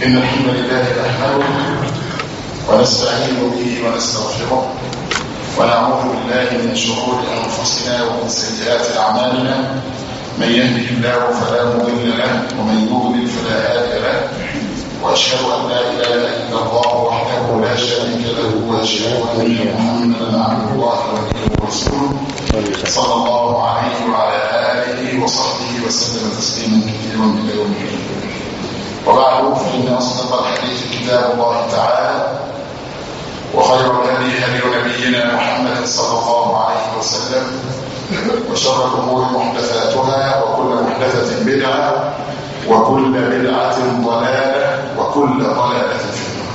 إن الحمد لله نحمده ونستعين به ونستغفره ونعوذ بالله من شرور أنفسنا ومن سيئات أعمالنا من يهده الله فلا مضل له ومن يضلل فلا هادي له وأشهد أن لا إله إلا الله وحده لا شريك له وأشهد أن محمدا عبد الله ورسوله صلى الله عليه وعلى آله وصحبه وسلم تسليما كثيرا إلى يوم الدين وبعد فإن أصدق الحديث كتاب الله تعالى وخير الهدي هدي نبينا محمد صلى الله عليه وسلم وشر الأمور محدثاتها وكل محدثة بدعة وكل بدعة ضلالة وكل ضلالة في النار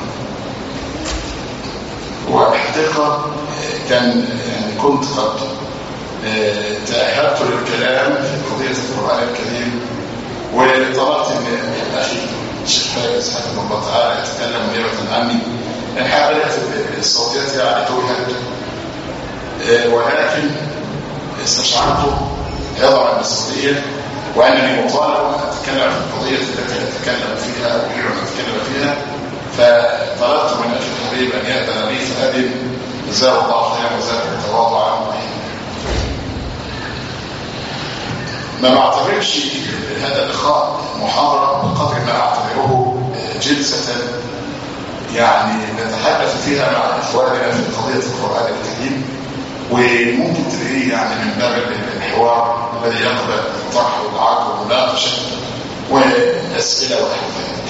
والحقيقة كان يعني كنت قد تأهبت للكلام في قضية القرآن الكريم وطلبت من أخي الشيخ فارس حفظه الله تعالى يتكلم نيابة عني الحقيقة بدأت الصوتيات يعني توهت ولكن استشعرت عظم المسؤولية وأنني مطالب أن أتكلم في القضية التي أتكلم فيها أو أحب أن أتكلم فيها فطلبت من أخي الحبيب أن يأذن لي فأذن جزاه الله خيرا وزاد تواضعا ما بعتبرش هذا اللقاء محاضرة بقدر ما أعتبره جلسة يعني نتحدث فيها مع إخواننا في قضية القرآن الكريم وممكن تلاقيه يعني من باب الحوار الذي يقبل الطرح والعرض والمناقشة وأسئلة ونحو ذلك.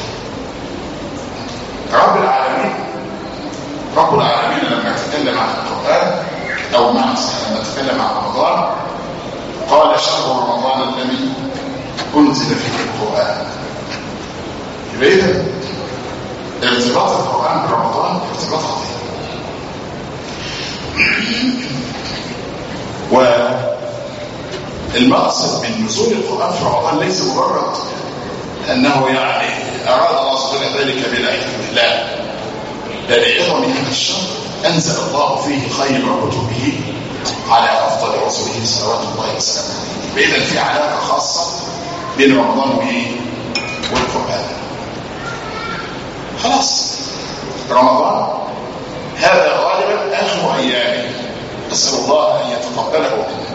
رب العالمين رب العالمين لما تكلم عن القرآن أو مع لما تكلم عن رمضان قال شهر رمضان الذي أنزل فيه القرآن يبقى إذا ارتباط القرآن برمضان ارتباط عظيم والمقصد من نزول القرآن في رمضان ليس مجرد أنه يعني أراد الله سبحانه ذلك بلا حكمة لا بل لعظم هذا الشهر أنزل الله فيه خير كتبه على أفضل رسوله صلوات الله وسلامه عليه فإذا في علاقة خاصة بين رمضان وإيه والقرآن خلاص رمضان هذا غالبا آخر أيامه أسأل الله أن يتقبله منا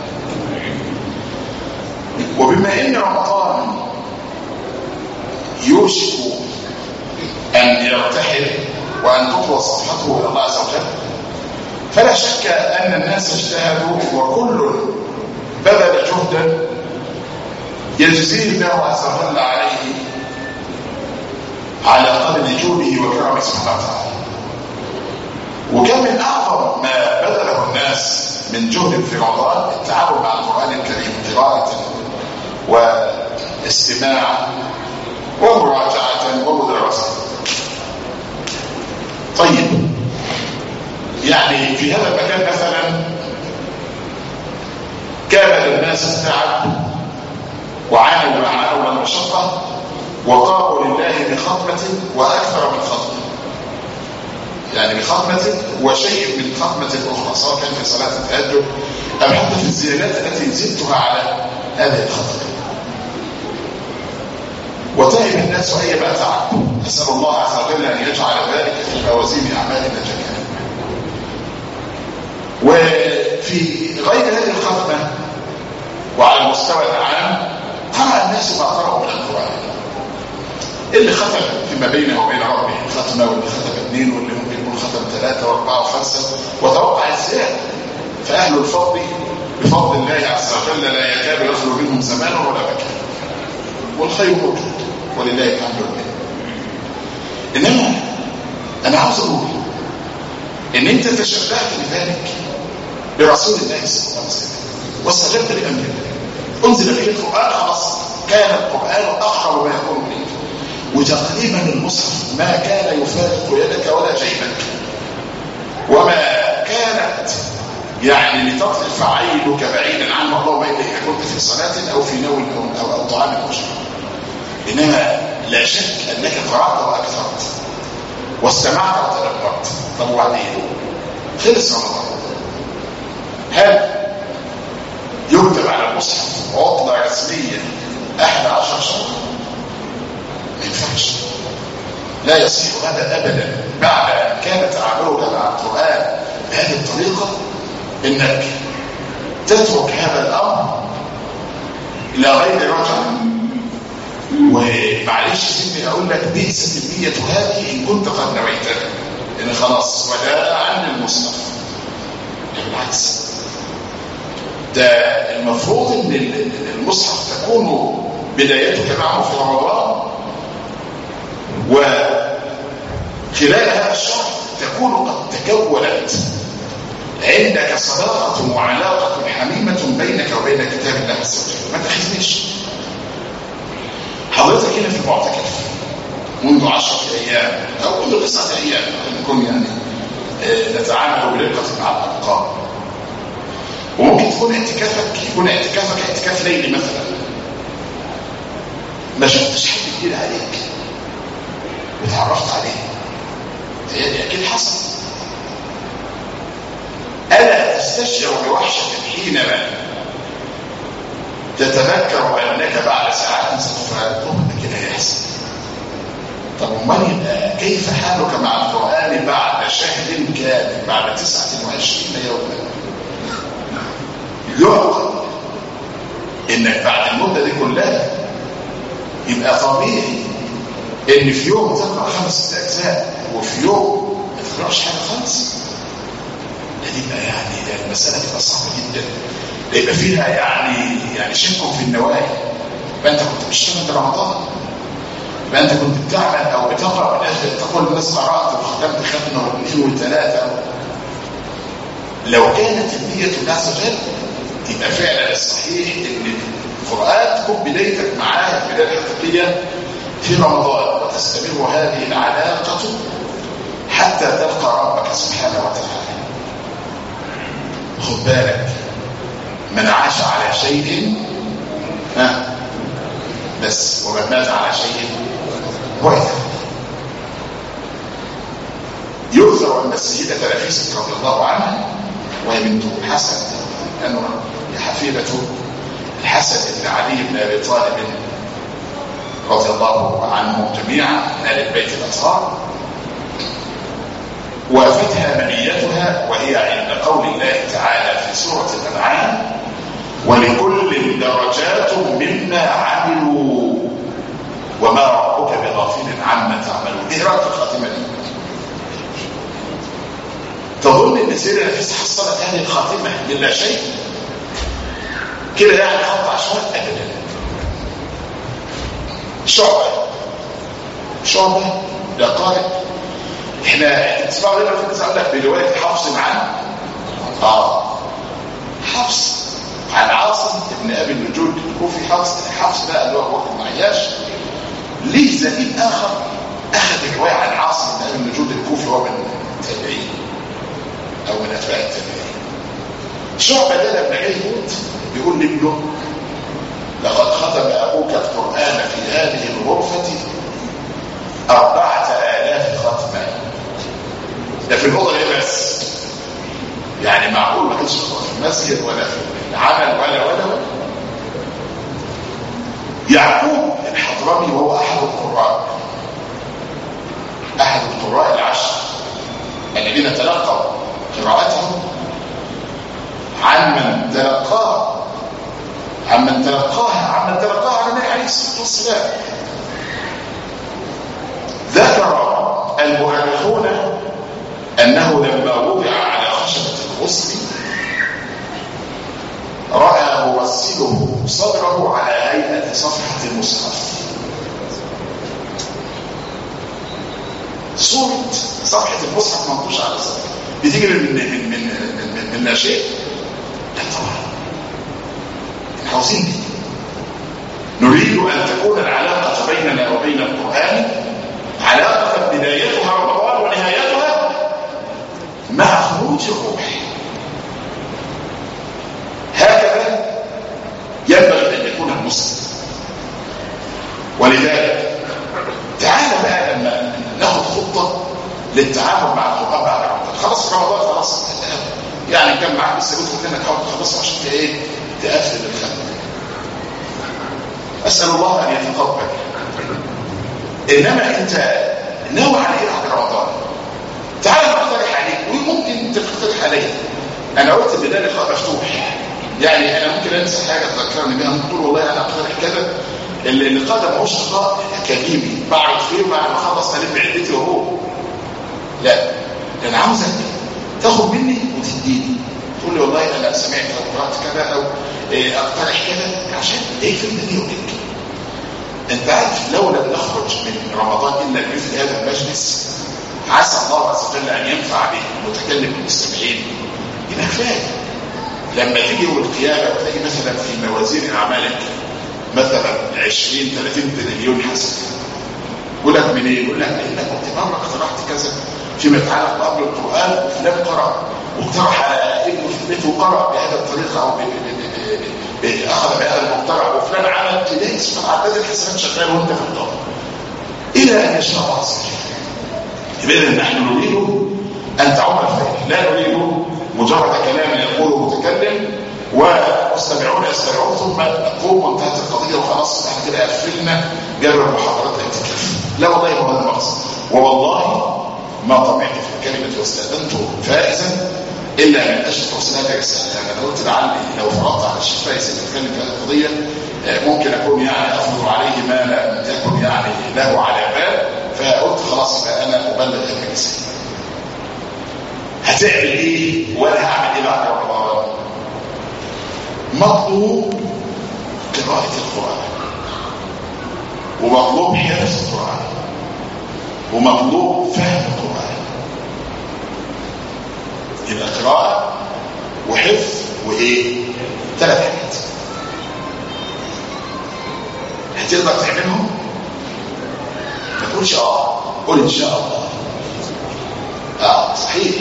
وبما أن رمضان يوشك أن يرتحل وأن تطوى صفحته إلى الله عز وجل فلا شك أن الناس اجتهدوا وكل بذل جهدا يجزيه الله عز وجل عليه على قدر جوده وكرمه سبحانه وتعالى وكان من أعظم ما بذله الناس من جهد في رمضان التعامل مع القرآن الكريم قراءة واستماع ومراجعة ومدرسة طيب يعني في هذا المكان مثلا كان للناس التعب وعانوا مع أول المشقة وقاموا لله بخطمة وأكثر من خطمة يعني بخطمة وشيء من خطمة أخرى سواء كان في صلاة التهجد أم حتى في الزيادات التي زدتها على هذه الخطمة وتعب الناس أي ما تعب نسأل الله عز وجل أن يجعل ذلك في موازين أعمالنا جميعا وفي غير هذه الختمة وعلى المستوى العام قرأ الناس ما قرأوا من القرآن اللي ختم فيما بينه وبين ربه ختمة واللي ختم اثنين واللي ممكن يكون ختم ثلاثة واربعة وخمسة وتوقع الزيادة فأهل الفضل بفضل الله عز وجل لا يكاد يخلو منهم زمان ولا مكان والخير موجود ولله الحمد لله إنما أنا عاوز أقول إن أنت تشبهت بذلك برسول الله صلى الله عليه وسلم واستجبت لأمر الله أنزل فيه القرآن خلاص كان القرآن أقرب ما يكون إليك وتقريبا المصحف ما كان يفارق يدك ولا جيبك وما كانت يعني لتطرف عينك بعيدا عنه اللهم إنك كنت في صلاة أو في نوم أو, أو, أو طعام أو شراب إنما لا شك أنك قرأت وأكثرت واستمعت وتدبرت طب وبعدين خلص رمضان هل يكتب على المصحف عطلة رسمية 11 شهر ما ينفعش لا يصح هذا ابدا بعد ان كان تعاملك مع القران بهذه الطريقه انك تترك هذا الامر الى غير رجع ومعلش سيبني اقول لك بئست النيه هذه ان كنت قد نويتها ان خلاص وداعا للمصحف بالعكس ده المفروض ان المصحف تكون بدايتك معه في رمضان وخلال هذا الشهر تكون قد تكونت عندك صداقة وعلاقة حميمة بينك وبين كتاب الله عز وجل ما تخزنيش حضرتك هنا في المعتكف منذ عشرة أيام أو منذ تسعة أيام نكون يعني نتعامل برقة مع الأرقام وممكن تكون اعتكافك يكون اعتكافك اعتكاف ليلي مثلا ما شفتش حد كتير عليك وتعرفت عليه هي اكيد حصل الا تستشعر بوحشه حينما تتذكر انك بعد ساعات سوف ده كده يحصل طب امال يبقى كيف حالك مع القران بعد شهر كامل بعد 29 يوما يعقل انك بعد المده دي كلها يبقى طبيعي ان في يوم تقرا خمس اجزاء وفي يوم ما تقراش حاجه خالص ده يبقى يعني المساله تبقى صعبه جدا ده يبقى فيها يعني يعني شك في النوايا يبقى انت كنت بتشتغل رمضان يبقى انت كنت بتعمل او بتقرا من اجل تقول الناس قرات وختمت ختمه واثنين وثلاثه لو كانت النيه الله عز وجل يبقى فعلا الصحيح ان القران تكون بدايتك معاه البدايه الحقيقيه في رمضان وتستمر هذه العلاقه حتى تلقى ربك سبحانه وتعالى خد بالك من عاش على شيء ها بس ومن مات على شيء ورث يؤثر ان السيده نفيسه رضي الله عنها وهي بنت الحسن لانه هي حفيده الحسن بن علي بن ابي طالب رضي الله عنهم جميعا من ال البيت الاطهار وافتها منيتها وهي عند قول الله تعالى في سوره الانعام ولكل درجات مما عملوا وما ربك بغافل عما تعملون ايه رايك في الخاتمه دي تظن ان سيدنا نفيس حصلت هذه الخاتمه من لا شيء كده يعني خط عشوائي ابدا شعبه شعبه ده قارئ احنا تسمعوا لنا في الناس لك بروايه حفص معانا اه حفص عن عاصم ابن ابي النجود الكوفي حفص حفص بقى اللي هو وقت معياش ليه زميل اخر اخذ الروايه عن عاصم بن ابي النجود الكوفي هو من التابعين او من اتباع التابعين شعبه ده لما جاي يموت بيقول لابنه لقد ختم ابوك القران في هذه الغرفه أربعة آلاف ختمة ده في الأوضة دي بس يعني معقول ما كانش في المسجد ولا في العمل ولا ولا ولا يعقوب الحضرمي وهو أحد القراء أحد القراء العشر الذين تلقوا قراءتهم عن من تلقاه عن من تلقاها عن من تلقاها عن النبي عليه الصلاة والسلام ذكر المؤرخون أنه لما وضع على خشبة الغسل رأى مرسله صدره على هيئة صفحة المصحف صورة صفحة المصحف منقوشة على صدره بتيجي من من من من, من, من لا شيء لا طبعا عاوزين دي نريد أن تكون العلاقة بيننا وبين القرآن علاقة بدايتها رمضان ونهايتها مع خروج الروح هكذا ينبغي أن يكون المسلم ولذلك تعال بقى لما ناخد خطة للتعامل مع القرآن بعد رمضان خلاص رمضان خلاص يعني كان معاك لسه بتقول لنا تحاول تخلصها عشان ايه تقفل الخلق أسأل الله أن يتقبل إنما أنت ناوي على ايه بعد رمضان تعال نقترح عليك وممكن تقترح عليا انا قلت ان ده لقاء مفتوح يعني انا ممكن انسى حاجه تذكرني بيها تقول والله انا اقترح كذا اللقاء ده ما هوش لقاء اكاديمي بعرض فيه بعد ما اخلص الم عدتي وهو لا ده انا عاوزك تاخد مني وتديني تقول لي والله انا سمعت او قرات كذا او إيه اقترح كذا عشان ايه الفكره دي وكده انت عارف لو لم نخرج من رمضان الا بمثل هذا المجلس عسى الله عز وجل ان ينفع به المتكلم المستمعين يبقى كفايه لما تيجي يوم القيامه وتلاقي مثلا في موازين اعمالك مثلا 20 30 تريليون حسنه يقول لك منين؟ يقول لك انك كنت مره اقترحت كذا فيما يتعلق بامر القران وفلان قرا واقترح ابنه في البيت وقرا بهذا الطريقه او اخذ بهذا المقترح وفلان عمل تلاقي سبحان عداد الحسنات شغال وانت في الدار الى ان يشاء الله عز وجل اذا نحن نريد ان تعم الخير لا نريد مجرد كلام يقوله متكلم والمستمعون يستمعون ثم تقوم وانتهت القضيه وخلاص احنا كده قفلنا جرب المحاضرات الاعتكاف لا والله هو هذا المقصد ووالله ما طمعت في الكلمه واستاذنت فائزا الا من اجل توصيل هذه الرساله يعني انا قلت لعلي لو فرضت على الشيخ فايز اللي يتكلم في هذه القضيه ممكن اكون يعني افرض عليه ما لم تكن يعني له على بال فقلت خلاص يبقى انا ابلغ هذه الرساله هتعمل ايه وانا هعمل ايه بعد رمضان مطلوب قراءة القرآن ومطلوب حفظ القرآن ومطلوب فهم القرآن يبقى قراءة وحفظ وإيه؟ ثلاث حاجات هتقدر تعملهم؟ ما تقولش اه قول ان شاء الله اه صحيح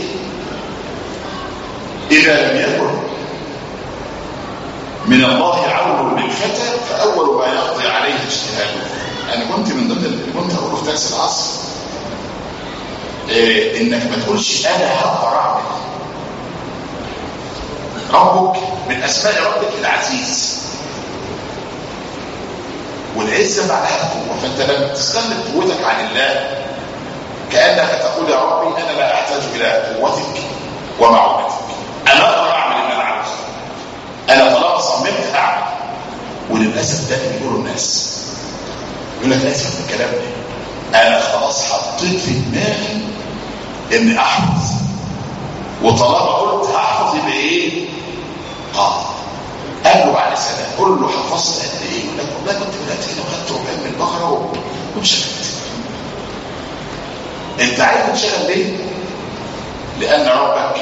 إذا لم يكن من الله عون للفتى فأول ما يقضي عليه اجتهاده أنا كنت من ضمن اللي كنت أقوله في درس العصر إيه إنك ما تقولش أنا هقدر أعمل ربك من أسماء ربك العزيز والعزة معناها القوة فأنت لما تستخدم قوتك عن الله كأنك تقول يا ربي أنا لا أحتاج إلى قوتك ومعونتك أنا أقدر أعمل اللي أنا عاوزه أنا طالما صممت أعمل وللأسف ده اللي بيقوله الناس يقول لك لازم الكلام ده أنا خلاص حطيت في دماغي إني أحفظ وطالما قلت هحفظ يبقى إيه؟ آه قال له بعد سنة قول له حفظت قد إيه؟ يقول لك والله كنت بدأت كده وخدت ربع من البقرة وانشغلت أنت عايز تنشغل ليه؟ لأن ربك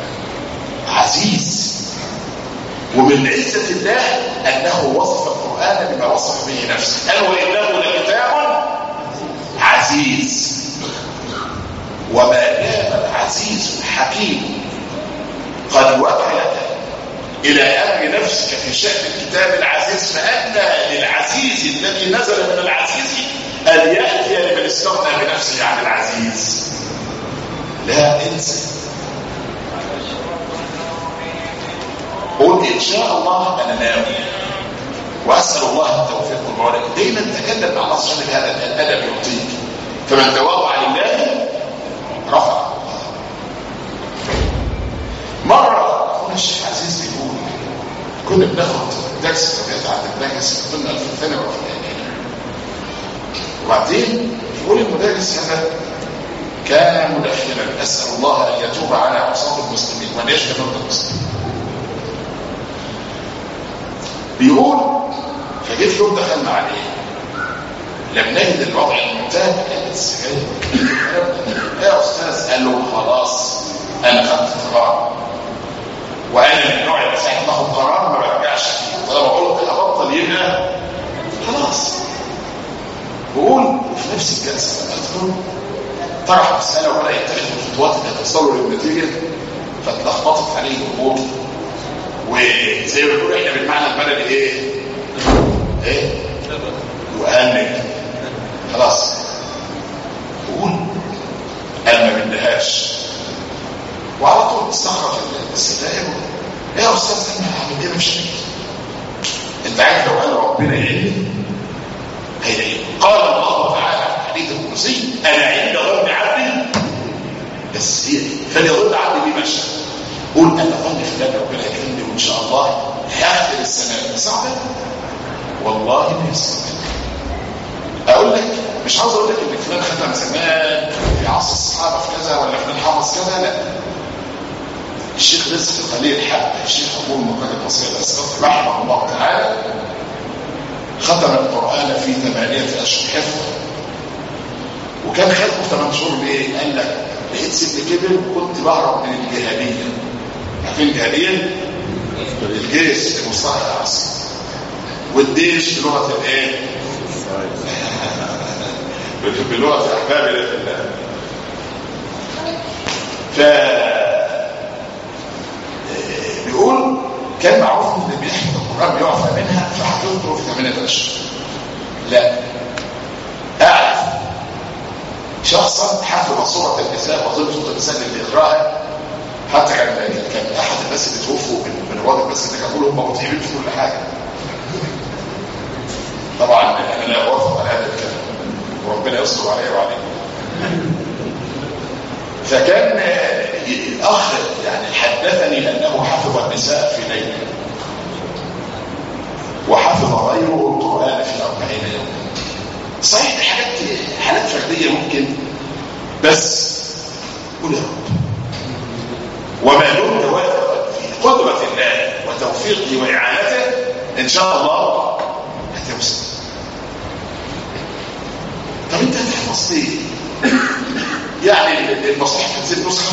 عزيز ومن عزة الله أنه وصف القرآن بما وصف به نفسه قال وإنه لكتاب عزيز وما دام العزيز الحكيم قد وكلك إلى أمر نفسك في شأن الكتاب العزيز فأن للعزيز الذي نزل من العزيز أن يأتي لمن استغنى بنفسه عن العزيز لا انسى قول إن شاء الله أنا ناوي وأسأل الله التوفيق والمعونة دايما تكلم مع الله سبحانه هذا الأدب يعطيك فمن تواضع لله رفع مرة أخونا الشيخ عزيز بيقول كنا بناخد درس تربية عند المدرس كنا في الثانوي وفي الإعدادي وبعدين يقول المدرس هذا كان مدخنا أسأل الله أن يتوب على عصاة المسلمين وأن يشفي مرضى المسلمين بيقول فجيت يوم دخلنا عليه لم نجد الوضع المعتاد كانت السجاير يا استاذ قال له خلاص انا خدت قرار وانا من النوع اللي ساعه ما اخد قرار ما برجعش فيه طالما قلت هبطل يبقى خلاص بقول وفي نفس الجلسه لما ادخل طرح مساله ولا يتخذ الخطوات اللي هتوصله للنتيجه فاتلخبطت عليه الامور وزي ما بنقول احنا بالمعنى البلدي ايه ايه وهنج خلاص قول قال ما بدهاش وعلى طول استخرج الستائر يا استاذ انا هعمل كده مش هيك انت عارف لو قال ربنا يعيني هيعين قال الله تعالى في حديث القدسي انا عند ظن عبدي بس هي فليظن عبدي بما شاء قول انا ظن فلان ربنا يكرمني وان شاء الله هختم السنه صعبه والله ما يصعب اقول لك مش عاوز اقول لك ان فلان ختم زمان في عصر الصحابه في كذا ولا فلان حافظ كذا لا الشيخ رزق خليل الحق الشيخ ابو المقدم المصري الاسقف رحمه الله تعالى ختم القران في ثمانيه اشهر حفظ وكان ختمه في 8 شهور ليه؟ قال لك لقيت سن كبر وكنت بهرب من الجهاديه عارفين الجهاديه؟ الجيش المصطلح العصري والديش بلغه الايه؟ بلغه احبابنا في الله ف بيقول كان معروف ان اللي بيحفظ القران بيعفى منها فحفظته في ثمانيه اشهر لا اعرف شخصا حفظ سوره النساء وظل سوره النساء للاقراء حتى كان كان احد الناس اللي توفوا من من رواد بس اللي كانوا هم متعبين في كل حاجه طبعا انا لا اوافق على هذا الكلام وربنا يستر علي وعليكم فكان اخ يعني حدثني انه حفظ النساء في ليله وحفظ غيره القران في أربعين يوما صحيح دي حاجات حالات فرديه ممكن بس قول يا رب وما دمت واثقا في قدره الله وتوفيقه واعانته ان شاء الله هتوصل طب انت هتحفظ ايه يعني المصحف تنزل نسخه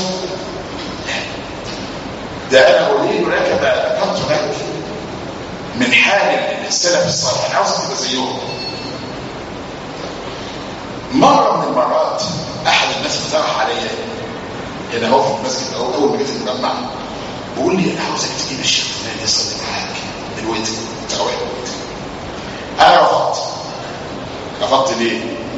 ده انا اريد لك ما ذكرت لك من حال السلف الصالح انا عاوز تبقى زيهم مره من المرات احد الناس اقترح عليا هنا هو في المسجد او اول ما جيت المجمع بيقول لي انا عاوزك تجيب الشيخ فلان يصلي معاك الوتر تراويح الوتر انا رفضت رفضت ليه؟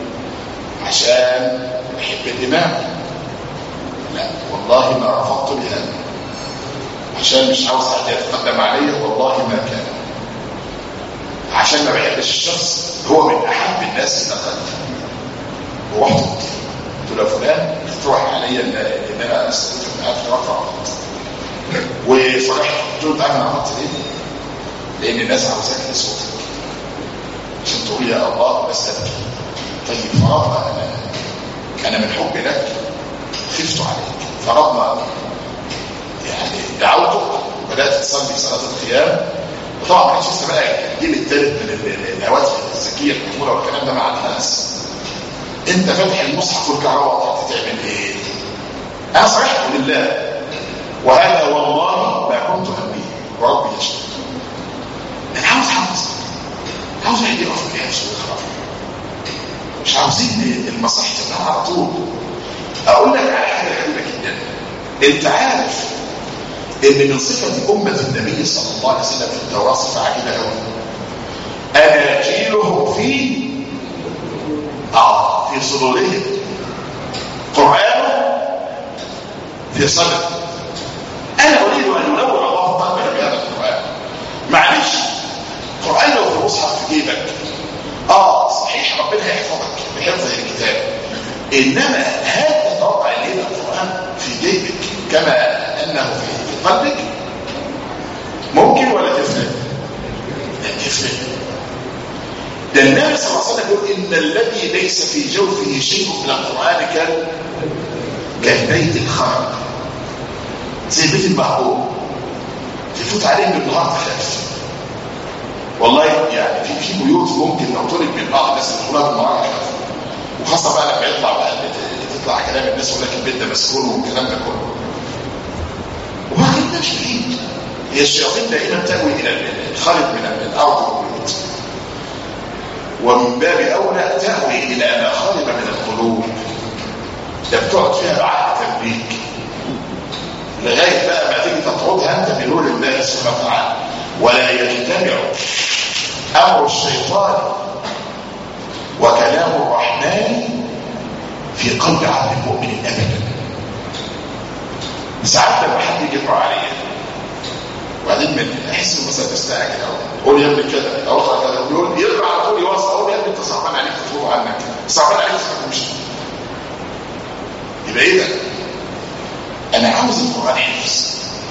عشان بحب الامام لا والله ما رفضت لهذا عشان مش عاوز حد يتقدم علي والله ما كان عشان ما بحبش الشخص هو من احب الناس اللي قلبي ورحت قلت له فلان اقترح عليا ان ان انا استلف معاك في رفع وصرحت قلت له تعالى انا عملت ليه؟ لان الناس عاوزاك تصوت عشان تقول يا الله بس ابكي طيب فرضنا انا انا من حبي لك خفت عليك فرضنا يعني دعوتك وبدات تصلي صلاه القيام وطبعا ما كانش لسه بقى الجيل الثالث من الهواتف الذكيه المحموله والكلام ده مع الناس انت فاتح المصحف والكهرباء قطعت تعمل ايه؟ انا صرحت لله وهذا والله ما كنت همي وربي يشهد انا عاوز حافظ عاوز واحد يقف في الحفظ ويقرا مش عاوزين المصاحف تبقى على طول اقول لك على حاجه غريبه جدا انت عارف ان من صفه امه النبي صلى الله عليه وسلم في التوراه صفه عجيبه قوي اناجيلهم في اه في صدورهم قران في صدر انا اريد ان انور الله قلبك بهذا القران معلش القران لو في مصحف في جيبك اه صحيح ربنا هيحفظك بحفظ الكتاب انما هل تتوقع ان يبقى القران في جيبك كما انه في قلبك ممكن ولا تفرق تفرق ده النبي صلى الله عليه وسلم يقول ان الذي ليس في جوفه شيء من القران كان كالبيت الخرب زي البيت المعقول تفوت عليه بالنهار تخاف والله يعني في في بيوت ممكن لو طلب من بعض الناس يدخلوها بالنهار يخاف وخاصه بقى لما يطلع بقى تطلع كلام الناس يقول لك البيت ده مسكون والكلام ده كله وبعدين ده مش بعيد هي الشياطين دائما تأوي الى الخارج من الارض والبيوت ومن باب اولى تأوي الى ما خرب من القلوب ده بتقعد فيها بعقل تمليك لغايه بقى ما تيجي تطردها انت بنور الله سبحانه وتعالى ولا يجتمع امر الشيطان وكلام الرحمن في قلب عبد المؤمن ابدا ساعات لما حد يجي يقرا عليا وبعدين من احس انه مثلا مستعجل او قول يا ابني كده او كذا يقول يقرا على طول يوصل اقول يا ابني انت صعبان عليك تطلب عنك صعبان عليك تمشي يبقى ايه ده انا عاوز القران حفظ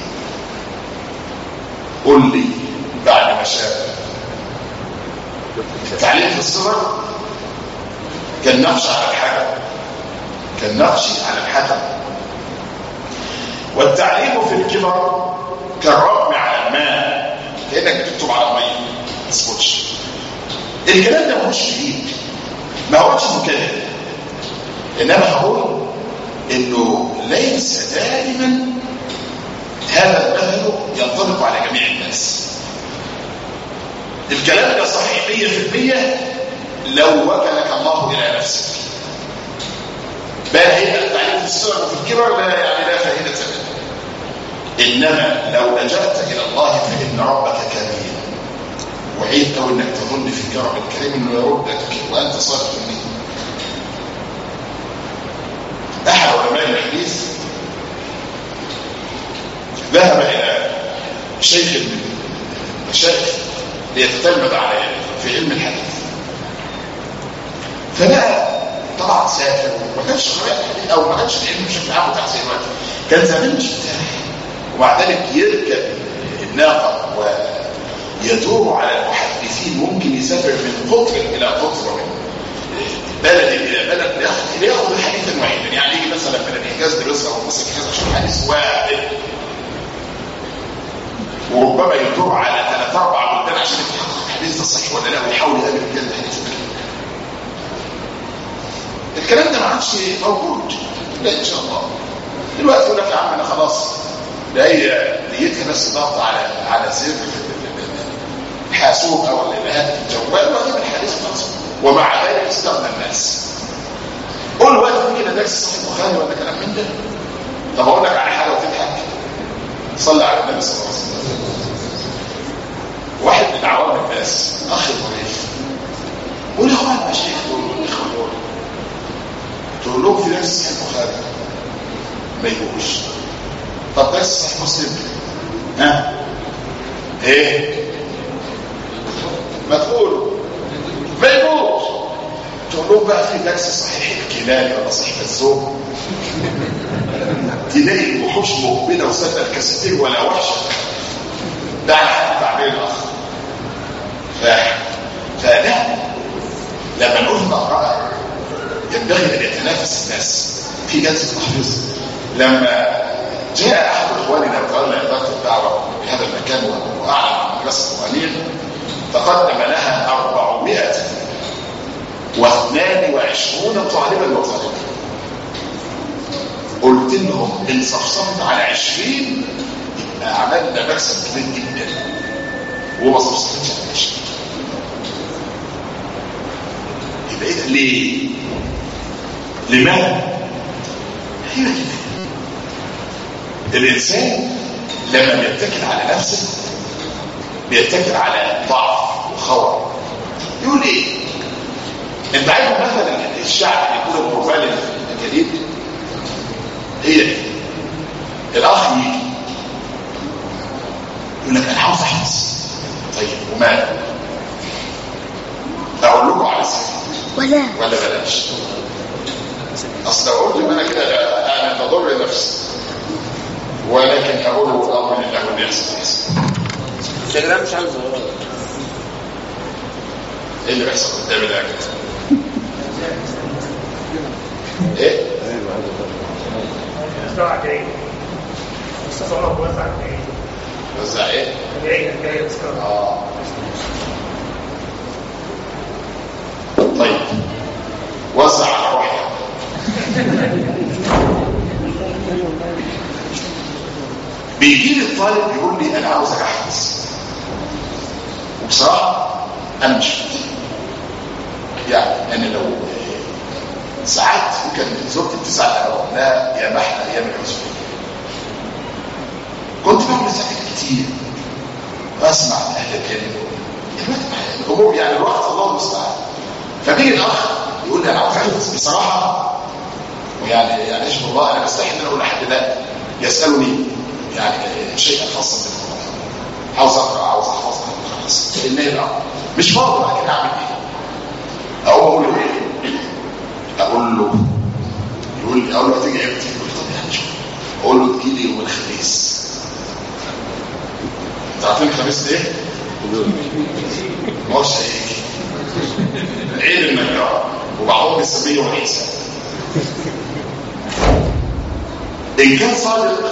قول لي بعد ما شاف التعليم في الصغر كالنقش على الحجر كالنقش على الحجر والتعليم في الكبر كالرغم على الماء كانك بتكتب على الميه ما تسكتش الكلام ده مش شديد ما هوش مكلف انما هقول انه ليس دائما هذا المثل ينطبق على جميع الناس الكلام ده صحيح 100% لو وكلك الله الى نفسك بل هي التعليم في السنه وفي الكبر لا يعني لا فائده منه انما لو لجأت الى الله فان ربك كريم وعيد او انك تظن في كرم الكريم انه يردك وانت صادق النيه احد علماء الحديث ذهب الى شيخ من المشايخ ليتتلمذ على في علم الحديث فلقى طبعا سافر وما كانش الحديث او ما كانش العلم بشكل عام بتاع زي دلوقتي كان زمان مش بتاعي ومع ذلك يركب الناقه ويدور على المحدثين ممكن يسافر من قطر الى قطر ومن بلد الى بلد لياخذ لياخذ الحديث معينا يعني يجي مثلا من الحجاز لمصر او مصر كذا عشان حديث واحد وربما يدور على ثلاث اربع بلدان عشان يتحقق الحديث ده صحيح ولا لا ويحاول يقابل الجلد الحديث ده الكلام ده ما عادش موجود لا ان شاء الله دلوقتي يقول لك يا عم انا خلاص ده هي نيتها بس ضغط على على زر الحاسوب او الهاتف الجوال واجيب الحديث خلاص ومع ذلك استغنى الناس قول وقت كده درس صحيح البخاري ولا كلام من ده طب اقول لك على حاجه وتضحك صلى على النبي صلى الله عليه وسلم واحد من عوام الناس اخ ضعيف قول يا اخوان المشايخ دول والاخوه دول تقول لهم في درس صحيح البخاري ما يجوش طب درس صحيح مسلم ها ايه ما تقولوا ما يجوش تقول لهم بقى في درس صحيح الكلال ولا صحيح الزوج تلاقي الوحوش مقبله وسابقه الكاسيتين ولا وحشه ده على حد تعبير الاخ ف... فلا لما نقول نقرا ينبغي ان يتنافس الناس في جلسه تحفيظ لما جاء احد اخواننا وتولى اداره الدعوه في هذا المكان واعلن عن مدرسه القليل تقدم لها 422 طالبا وطالبه قلت لهم ان صفصفت على 20 يبقى عملنا مكسب كبير جدا وما صفصفتش على 20 يبقى ايه ليه؟ لماذا؟ هي كده الانسان لما بيتكل على نفسه بيتكل على ضعف وخور يقول ايه انت عارف مثلا الشعب اللي يقول البروفايل الجديد هي دي الاخ يجي يقول لك انا عاوز احفظ طيب وماله اقول لكم على سر ولا ولا بلاش اصل لو قلت انا كده انا بضر نفسي ولكن اقول الامر لله والناس الانستجرام مش عاوز ايه اللي بيحصل قدامي ده كده ايه مستوى جاي مصطفى الله وزع جاي وزع ايه جاي جاي تذكر اه طيب وزع على روحي بيجي لي الطالب يقول لي انا عاوز احفظ وبصراحه انا مش فاهم يعني انا لو ساعات ممكن زرت التسع الاوقات لا يا محنى ايام الحزن كنت بعمل ذاكر كتير واسمع اهل العلم الامور يعني الوقت الله المستعان فبيجي الاخ يقول لي انا عاوز احفظ بصراحه ويعني يعني اشهد الله انا بستحي ان انا اقول لحد ده يسالني يعني شيئا خاصا بالقران عاوز اقرا عاوز احفظ خلاص لان الامر مش فاضي لكن اعمل ايه او اقول له ايه اقول له يقول لي اقول له هتيجي امتى الخميس ايه؟ ما هوش هيجي عيد النجار وبعضهم بيسميه يوم عيسى ان كان صادق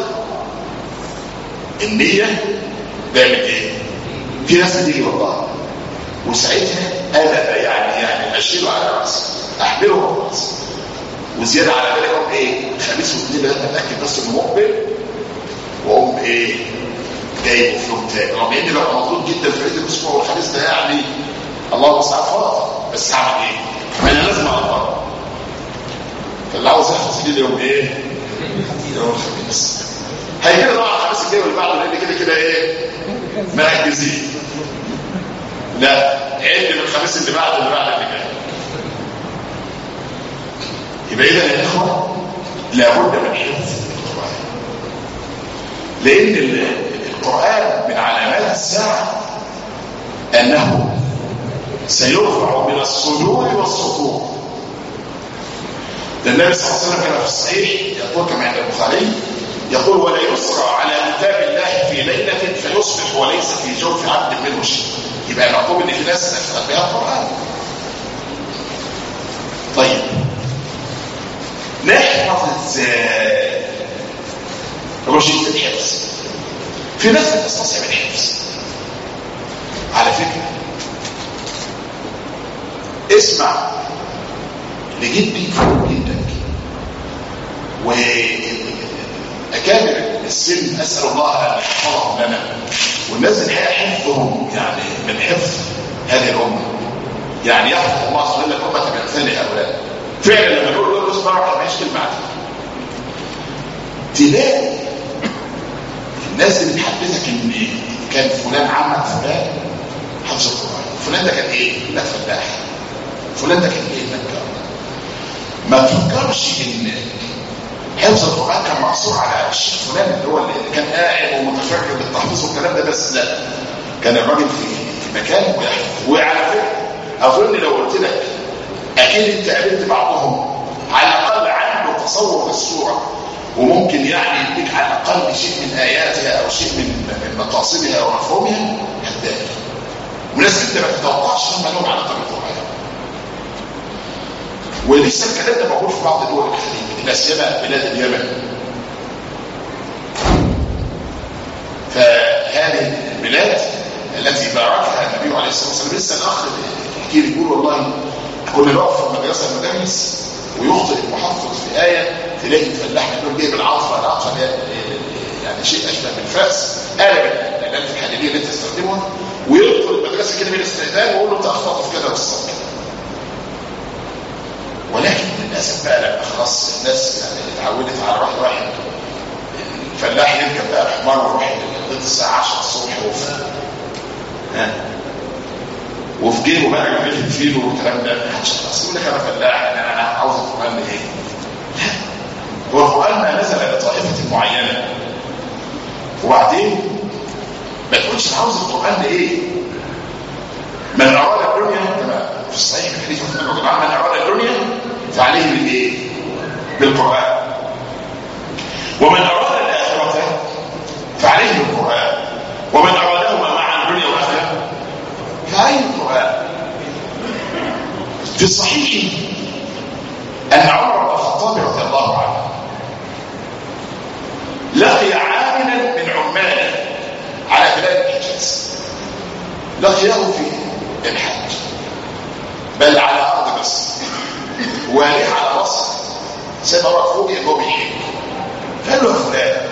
النية بيعمل ايه؟ في ناس بتيجي والله وساعتها انا يعني يعني اشيله على راسي احمله على راسي وزياده على ذلك اقوم ايه؟ خميس واثنين لغايه اتاكد بس انه مقبل واقوم ايه؟ جايبه في يوم تاني رغم اني ببقى مضغوط جدا في عيد الاسبوع والخميس ده يعني الله المستعان فاضي بس هعمل ايه؟ ما انا لازم اقدر فاللي عاوز يحفظ لي يوم ايه؟ يوم الخميس هيجي طبعا الخميس الجاي واللي بعده لان كده كده ايه؟ مركزين لا عد من الخميس اللي بعده اللي بعد اللي جاي يبقى اذا يا اخوه لابد من حفظ القران لان القران من علامات الساعه انه سيرفع من الصدور والسطور ده النبي صلى الله عليه وسلم كان في الصحيح يقول كما عند البخاري يقول ولا يسرى على كتاب الله في ليله فيصبح وليس في جوف عبد منه شيء يبقى مطلوب ان في ناس تقرا بها القران طيب نحفظ ازاي رشيد الحفظ في ناس بتستصعب الحفظ على فكره اسمع لجدي جدك واكابر السن اسال الله ان يحفظهم لنا والناس الحقيقه حفظهم يعني من حفظ هذه الامه يعني يحفظ الله سبحانه وتعالى الامه بامثال هؤلاء فعلا لما نقول له اسمع ما فيش كلمه تلاقي الناس اللي بتحدثك ان كان فلان عمل فلان حفظ القران فلان ده كان ايه؟ لا فلاح فلان ده كان ايه؟ نجار ما تفكرش ان حفظ القرآن كان مقصور على الشيخ فلان اللي هو اللي كان قاعد ومتفرغ بالتحفيظ والكلام ده بس لا كان الراجل في في مكان ويحفظ وعلى فكره اظن لو قلت لك اكيد انت قابلت بعضهم على الاقل عنده تصور للسوره وممكن يعني يديك على الاقل شيء من اياتها او شيء من من مقاصدها او مفهومها هتلاقي وناس انت ما تتوقعش هم لهم علاقه بالقران ولسه الكلام ده موجود في بعض دول الخليج لا سيما بلاد اليمن فهذه البلاد التي باركها النبي عليه الصلاه والسلام لسه الاخ يحكي لي يقول والله كنا نقف في المدرسه المدرس ويخطئ المحفظ في ايه تلاقي الفلاح يقول جايب العصا العصا يعني شيء اشبه بالفاس آلة الآلات الحديدية اللي انت تستخدمها ويدخل المدرسه كده بالاستئذان ويقول له انت اخطات في كده بالصوت ولكن للاسف بقى لما خلاص الناس يعني اتعودت على واحد واحد الفلاح يركب بقى الحمار ويروح لغايه الساعه 10 الصبح وفي ها وفي جيبه بقى يعمل الفيل والكلام ده خلاص يقول لك انا فلاح انا انا عاوز القران ايه؟ لا هو القران ما نزل لطائفه معينه وبعدين ما تقولش انا عاوز القران لايه؟ من اراد الدنيا كما في الصحيح من حديث عثمان رضي الله عنه من اراد الدنيا فعليه بالايه؟ بالقران ومن اراد الاخره فعليه بالقران ومن ارادهما معا الدنيا والاخره فعليه بالقران في الصحيح ان عمر بن الخطاب رضي الله عنه لقي عاملا من عماله على بلاد الحجاز لقيه في الحج بل على ارض مصر واليه على مصر سيدنا عمر فوق انه بيحج قال له يا فلان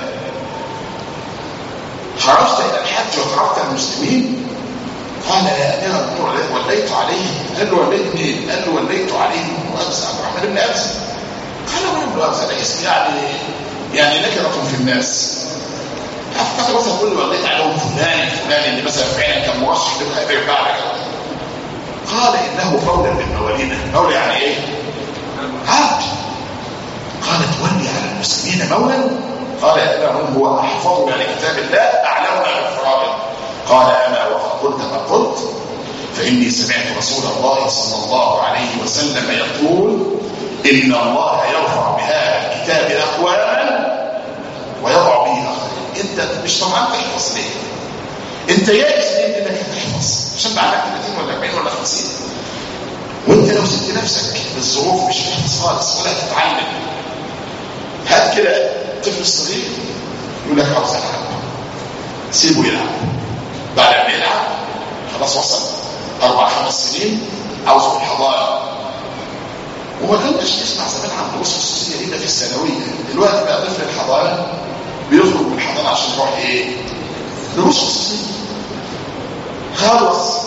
خرجت الى الحج وتركت المسلمين قال يا امير المؤمنين وليت عليهم قال له وليت مين؟ قال له وليت عليهم ابو عبد الرحمن بن ابزه قال وانا ابن ابزه ده اسم يعني يعني نكره في الناس افتكر مثلا كل وليت عليهم فلان فلان اللي مثلا فعلا كان مرشح للخير بعد كده قال انه مولى من موالينا مولى يعني ايه؟ عبد قال تولي على المسلمين مولا قال يا ابا هو احفظنا لكتاب الله اعلمنا بالفرائض قال اما وقد قلت ما قلت فاني سمعت رسول الله صلى الله عليه وسلم يقول ان الله يرفع بهذا الكتاب اقواما ويضع به اخرين انت مش طبعا تحفظ ليه انت يائس من انك هتحفظ عشان بعدك 30 ولا 40 ولا 50 وانت لو سبت نفسك بالظروف مش هتحفظ خالص ولا تتعلم هات كده طفل صغير يقول لك عاوز العب سيبه يلعب بعد ما يلعب خلاص وصل اربع خمس سنين عاوز يروح حضانه وما كنتش تسمع زمان عن دروس خصوصيه الا في الثانويه دلوقتي بقى طفل الحضانه بيخرج من الحضانه عشان يروح ايه دروس خصوصيه خلص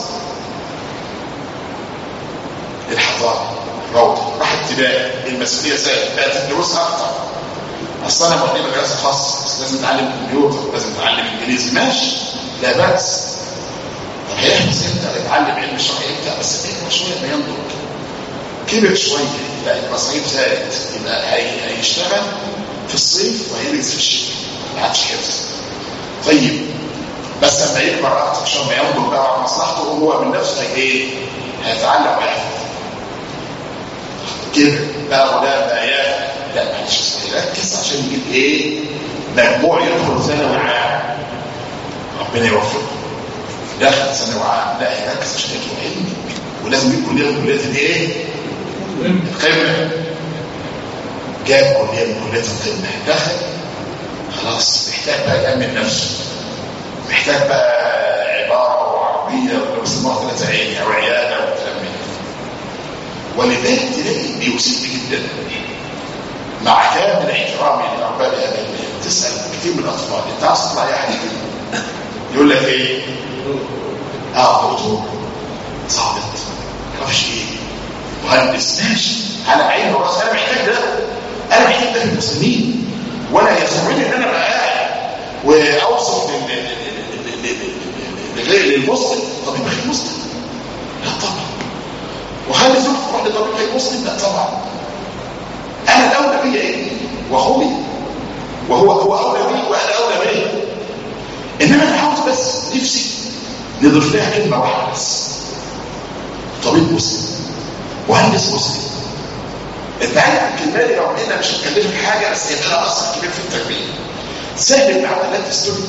الحضانه روضه راح ابتدائي المسؤوليه زادت بقت الدروس اكتر اصل انا مودي مدرسه خاصه بس لازم اتعلم كمبيوتر لازم اتعلم انجليزي ماشي لا باس طب هيحفظ امتى يتعلم علم الشرع امتى بس يكبر شويه ما ينضج كبر شويه لا المصاريف زادت يبقى هي- هيشتغل في الصيف وهيلبس في الشتاء ما عادش حفظ طيب بس لما يكبر اكتر عشان ما ينضج بقى على مصلحته هو من نفسه هي ايه؟ هيتعلم ويحفظ كبر بقى غلام بقى يا لا معلش يركز عشان يجيب ايه؟ مجموع يدخل ثانوي عام ربنا يوفقه دخل ثانوي عام لا يركز عشان يطلب علم ولازم يجيب كليه من كليات الايه؟ القمه جاب كليه من كليات القمه دخل خلاص محتاج بقى يأمن نفسه محتاج بقى عباره وعربيه ولا بيسموها ثلاثه عين او عياده وكلام من ده ولذلك تلاقي بيسيء جدا مع كامل احترامي لارباب هذا العلم تسال كثير من الاطفال انت عاوز تطلع يا حبيبي يقول لك ايه؟ اه دكتور ظابط معرفش ايه مهندس ماشي على عيني وراسي انا محتاج ده انا محتاج ده في المسلمين ولا يسرني ان انا ابقى قاعد واوصف لل- لل- لل- لل- لغير للمسلم طبيب غير مسلم لا طبعا وخلي زوجته تروح لطبيب غير مسلم لا طبعا انا الاولى بيا ابني واخوي وهو هو اولى بي وانا اولى بيه انما انا عاوز بس نفسي نضيف لها كلمه واحده بس طبيب مسلم مهندس مسلم انت عارف الكلمه دي رغم انها مش هتكلفك حاجه بس هيبقى لها اثر كبير في التربيه سهل بن عبد الله التستوري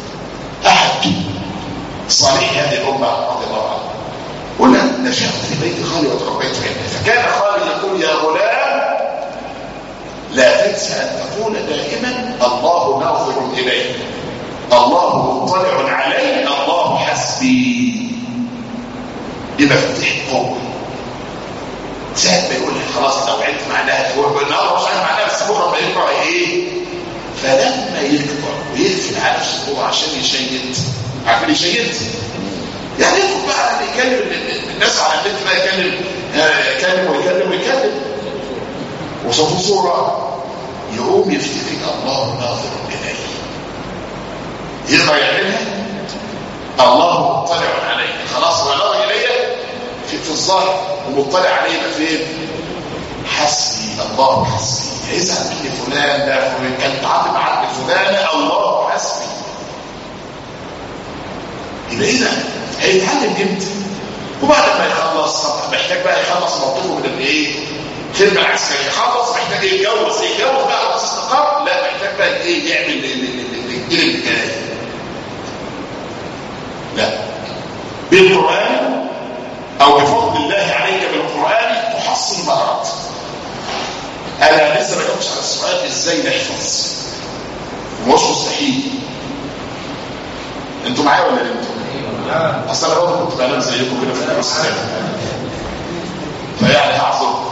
احد صالح هذه الامه رضي الله عنه قلنا نشأت في بيت خالي وتربيت عنده فكان خالي يقول يا غلام لا تنسى أن تقول دائما الله ناظر إلي الله مطلع علي الله حسبي دي مفاتيح القوة ساعة ما يقول لي خلاص لو علمت معناها هو النهارده مش عارف معناها بس بكره ما يقرا ايه فلما يكبر ويقفل على نفسه هو عشان يشيد عارفين يشيد يعني يدخل بقى يكلم ال- ال- الناس على النت بقى يكلم آه، يكلم ويكلم ويكلم وصوته صورة يقوم يفتكر الله ناظر إليه يقدر يعملها الله مطلع عليه خلاص هو ناظر إليه في, في الظاهر ومطلع عليه يبقى فين حسبي الله حسبي يزعل مني فلان ده فلان كان تعاطي مع عبد فلانة الله حسبي يبقى اذا هيتعلم امتى وبعد ما يخلص طب محتاج بقى يخلص موقفه من الايه خدمه العسكريه يخلص محتاج يتجوز يتجوز بقى خلاص استقر لا محتاج بقى ايه يعمل ال- ال- ال- الجيل الجاي لا بالقران او بفضل الله عليك بالقران تحصل مهارات انا لسه ما جاوبتش على السؤال ازاي نحفظ مش مستحيل انتوا معايا ولا انتوا اصل انا برضه كنت بنام زيكم كده في النص فيعني هعذركم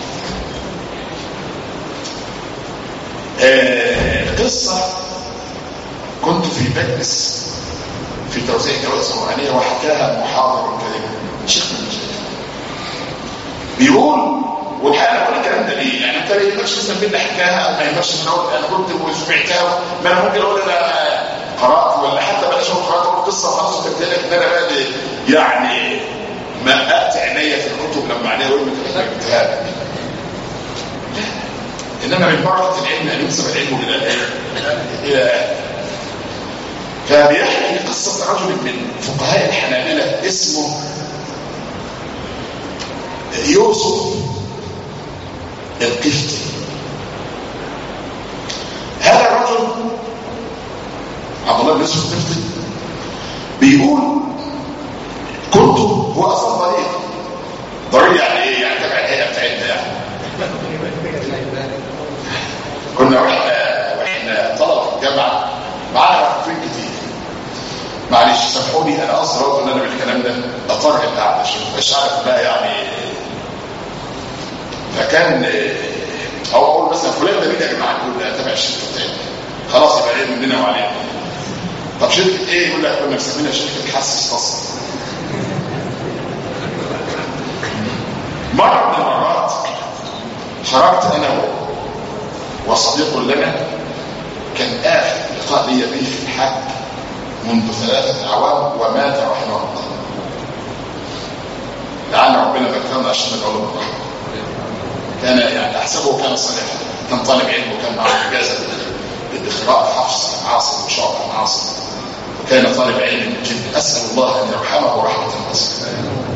آه، قصة كنت في مجلس في توزيع جوائز قرآنية وحكاها محاضر كريم شيخ من المشايخ بيقول والحقيقة أنا بقول الكلام ده ليه؟ يعني أنت ما يهمكش مثلا مين اللي حكاها أو ما يهمكش إن أقول أنا كنت وسمعتها ما أنا ممكن أقول أنا قرأت ولا حتى بلاش أقول قرأت أقول قصة وخلاص وكتبت لك إن أنا بقى دي- يعني مقأت عينيا في الكتب لما عينيا وقلت أنا جبتها لك انما من بركه العلم ان ينسب العلم الى الايه الى فبيحكي قصه رجل من فقهاء الحنابله اسمه يوسف القفطي هذا الرجل عبد الله بن يوسف القفطي بيقول كنت هو اصلا ضرير ضرير يعني ايه يعني تبع الهيئه بتاعتنا يعني كنا واحنا واحنا طلبه الجامعه معانا رفيق كتير معلش سامحوني انا اصلا قلت ان انا بالكلام ده اطرح القعده عشان مش عارف بقى يعني فكان او اقول مثلا فلان ده مين يا جماعه يقول ده تبع الشركه بتاعتنا خلاص يبقى ايه مننا وعلينا طب شركه ايه يقول لك كنا مسمينها شركه حسس تصل مره من المرات خرجت انا وصديق لنا كان اخر لقاء لي به في الحج منذ ثلاثه اعوام ومات رحمه الله لعل ربنا ذكرنا عشان ندعو له بالرحمه كان يعني احسبه كان صالحا كان طالب علم وكان معه اجازه لقراءه حفص عن عاصم وشعب عن عاصم وكان طالب علم جدا اسال الله ان يرحمه رحمه واسعه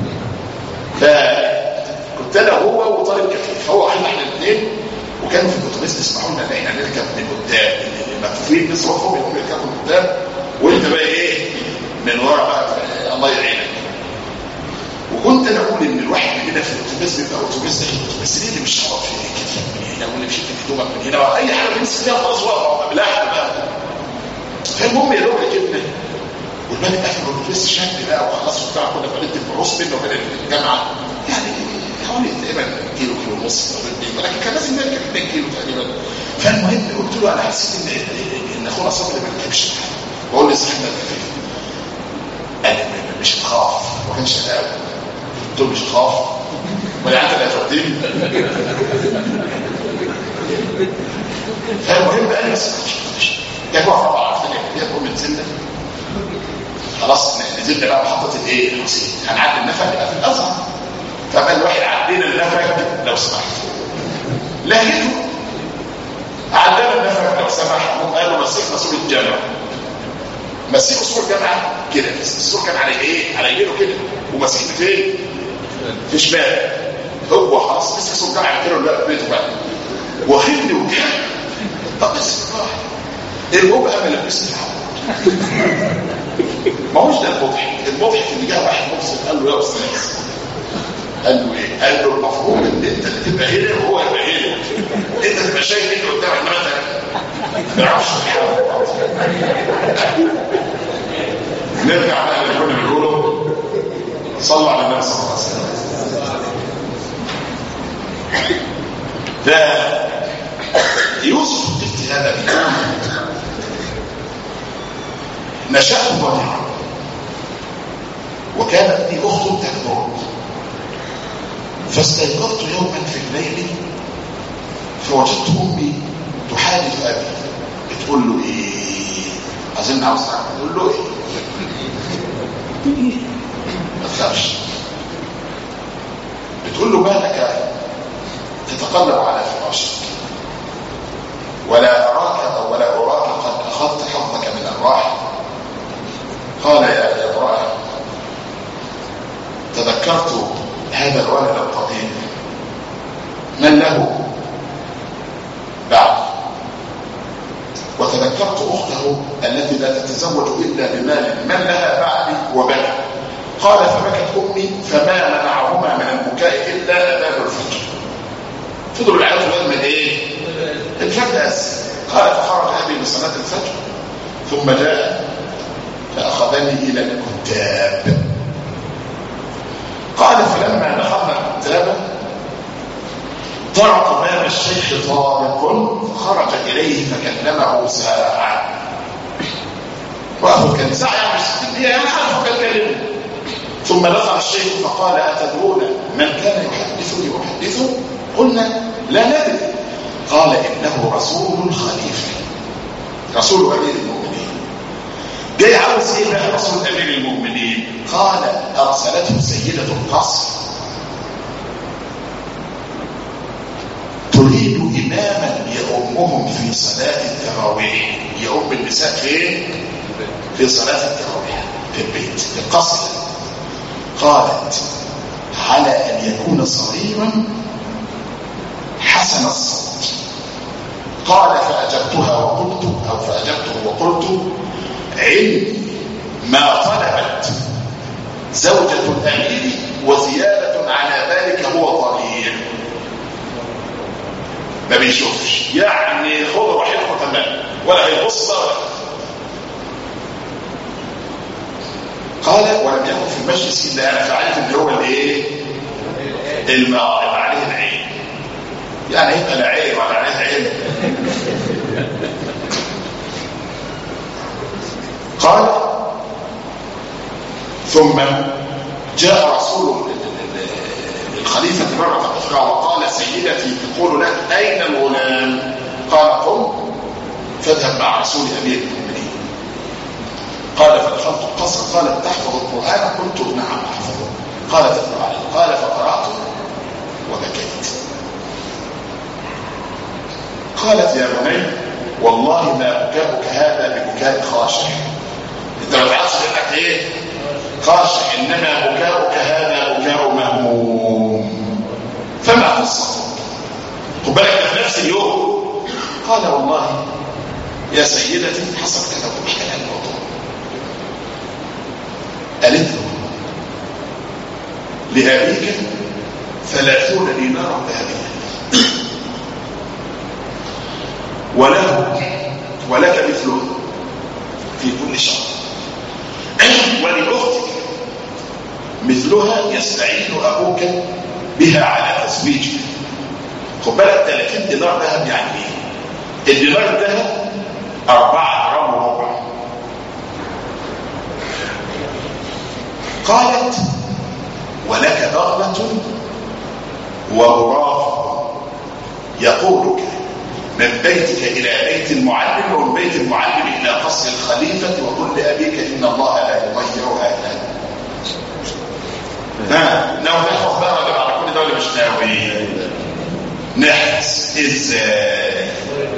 فكنت انا هو وطالب كفيف هو احنا احنا الاثنين وكانوا في الاتوبيس يسمحوا لنا ان احنا نركب من قدام المكفوفين بس وقفوا بيقوموا يركبوا من قدام وانت بقى ايه من ورا بقى الله يعينك وكنت انا اقول ان الواحد مننا في الاتوبيس بيبقى اتوبيس ده بس ليه اللي مش هقف في كتفك من هنا واللي مشيت في هدومك من هنا اي حاجه بنمسك فيها خلاص واقف بلاحق بقى فالمهم يا دوب ركبنا والباب قفل والاتوبيس شكل بقى وخلاص وبتاع كنا في قلة البروس بينا وبين الجامعه يعني حوالي تقريبا كيلو كيلو ونص ولكن كان لازم نركب 2 كيلو تقريبا فالمهم قلت له انا حسيت ان ان اخونا صبري ما ركبش بقول لصاحبنا الكفيف قال لي مش تخاف ما كانش قال قلت له مش تخاف ولا انت اللي هتوديني فالمهم قال لي بس جت واحده بقى عرفت لي هي تقوم نزلنا خلاص نزلنا بقى محطه الايه الحسين هنعدي النفق يبقى في الازهر فبقى الواحد عدينا النفق لو سمحت لهجته عدينا النفق لو سمحت قال له مسك مسؤول الجامعه مسيح سور الجامعه كده السور كان على ايه على يمينه كده ومسيح فين في شمال هو خلاص مسك سور الجامعه كده ولا بيته بقى واخدني وكده طب بس المهم انا لبسني ما هوش ده المضحك المضحك اللي جه واحد مبسط قال له يا استاذ قال له ايه قال له المفروض ان انت اللي تبقى هنا وهو يبقى هنا انت تبقى شايف انت قدامك انما انت ما تعرفش نرجع بقى اللي كنا بنقوله صلوا على النبي صلى الله عليه وسلم ده يوسف الطفل هذا بيقول نشأت ضريعا وكانت لي أخت تكبر فاستيقظت يوما في الليل فوجدت أمي تحادث أبي بتقول له إيه أظن عاوز تعرف تقول له إيه ما تخافش بتقول له ما لك تتقلب على فراشك ولا أراك أو ولا أراك قد أخذت حظك من الراحة قال يا امرأة تذكرت هذا الولد القديم من له بعد وتذكرت أخته التي لا تتزوج إلا بمال من لها بعدي وبنى قال فبكت أمي فما منعهما من البكاء إلا أذان الفجر فضلوا العيال لما إيه الفجر أسر قال فخرج أبي لصلاة الفجر ثم جاء فأخذني إلى الكتاب قال فلما دخلنا الكتاب طرق باب الشيخ طارق فخرج إليه فكلمه ساعة وأخذ كان ساعة يعني ستين دقيقة يعني عارفه كان كلمه ثم دخل الشيخ فقال أتدرون من كان يحدثني أحدثه قلنا لا ندري قال إنه رسول الخليفة رسول أمير المؤمنين جاي عاوز ايه بقى رسول امير المؤمنين قال ارسلته سيده القصر تريد اماما يؤمهم في صلاه التراويح يؤم النساء فين في صلاه التراويح في البيت في القصر قالت على ان يكون صغيرا حسن الصوت قال فاجبتها وقلت او فاجبته وقلت علمي ما طلبت زوجة الأمير وزيادة على ذلك هو طريق ما بيشوفش يعني خذ راحته تمام ولا هيبص ولا قال ولم يكن في المجلس الا انا فعلت اللي هو الايه الماء اللي عليه العين يعني يبقى لا عين ولا عليه عين قال ثم جاء رسول الخليفة مرة أخرى وقال سيدتي تقول لك أين الغلام قال قم فاذهب مع رسول أمير المؤمنين قال فدخلت القصر قالت تحفظ القرآن قلت نعم أحفظه قال تقرأ عليه قال فقرأت وبكيت قالت يا بني والله ما بكاؤك هذا ببكاء خاشع انت ما تعرفش انك ايه خاشع انما بكاؤك هذا بكاء مهموم فما قصته خد بالك في نفس اليوم قال والله يا سيدتي حصل كذا وحكى لها الموضوع قالت له لأبيك ثلاثون دينارا ذهبيا وله ولك مثله في كل شهر ولأختك مثلها يستعين أبوك بها على تزويجك خد بالك 30 دينار ذهب يعني ايه؟ الدينار الذهب 4 جرام وربع قالت ولك بغلة وغراب يقودك من بيتك إلى بيت المعلم ومن بيت المعلم إلى قصر الخليفة وقل لأبيك إن الله لا يضيع أهله ها ناوي نحفظ بقى ولا على كل ده ولا مش ناوي نحفظ ازاي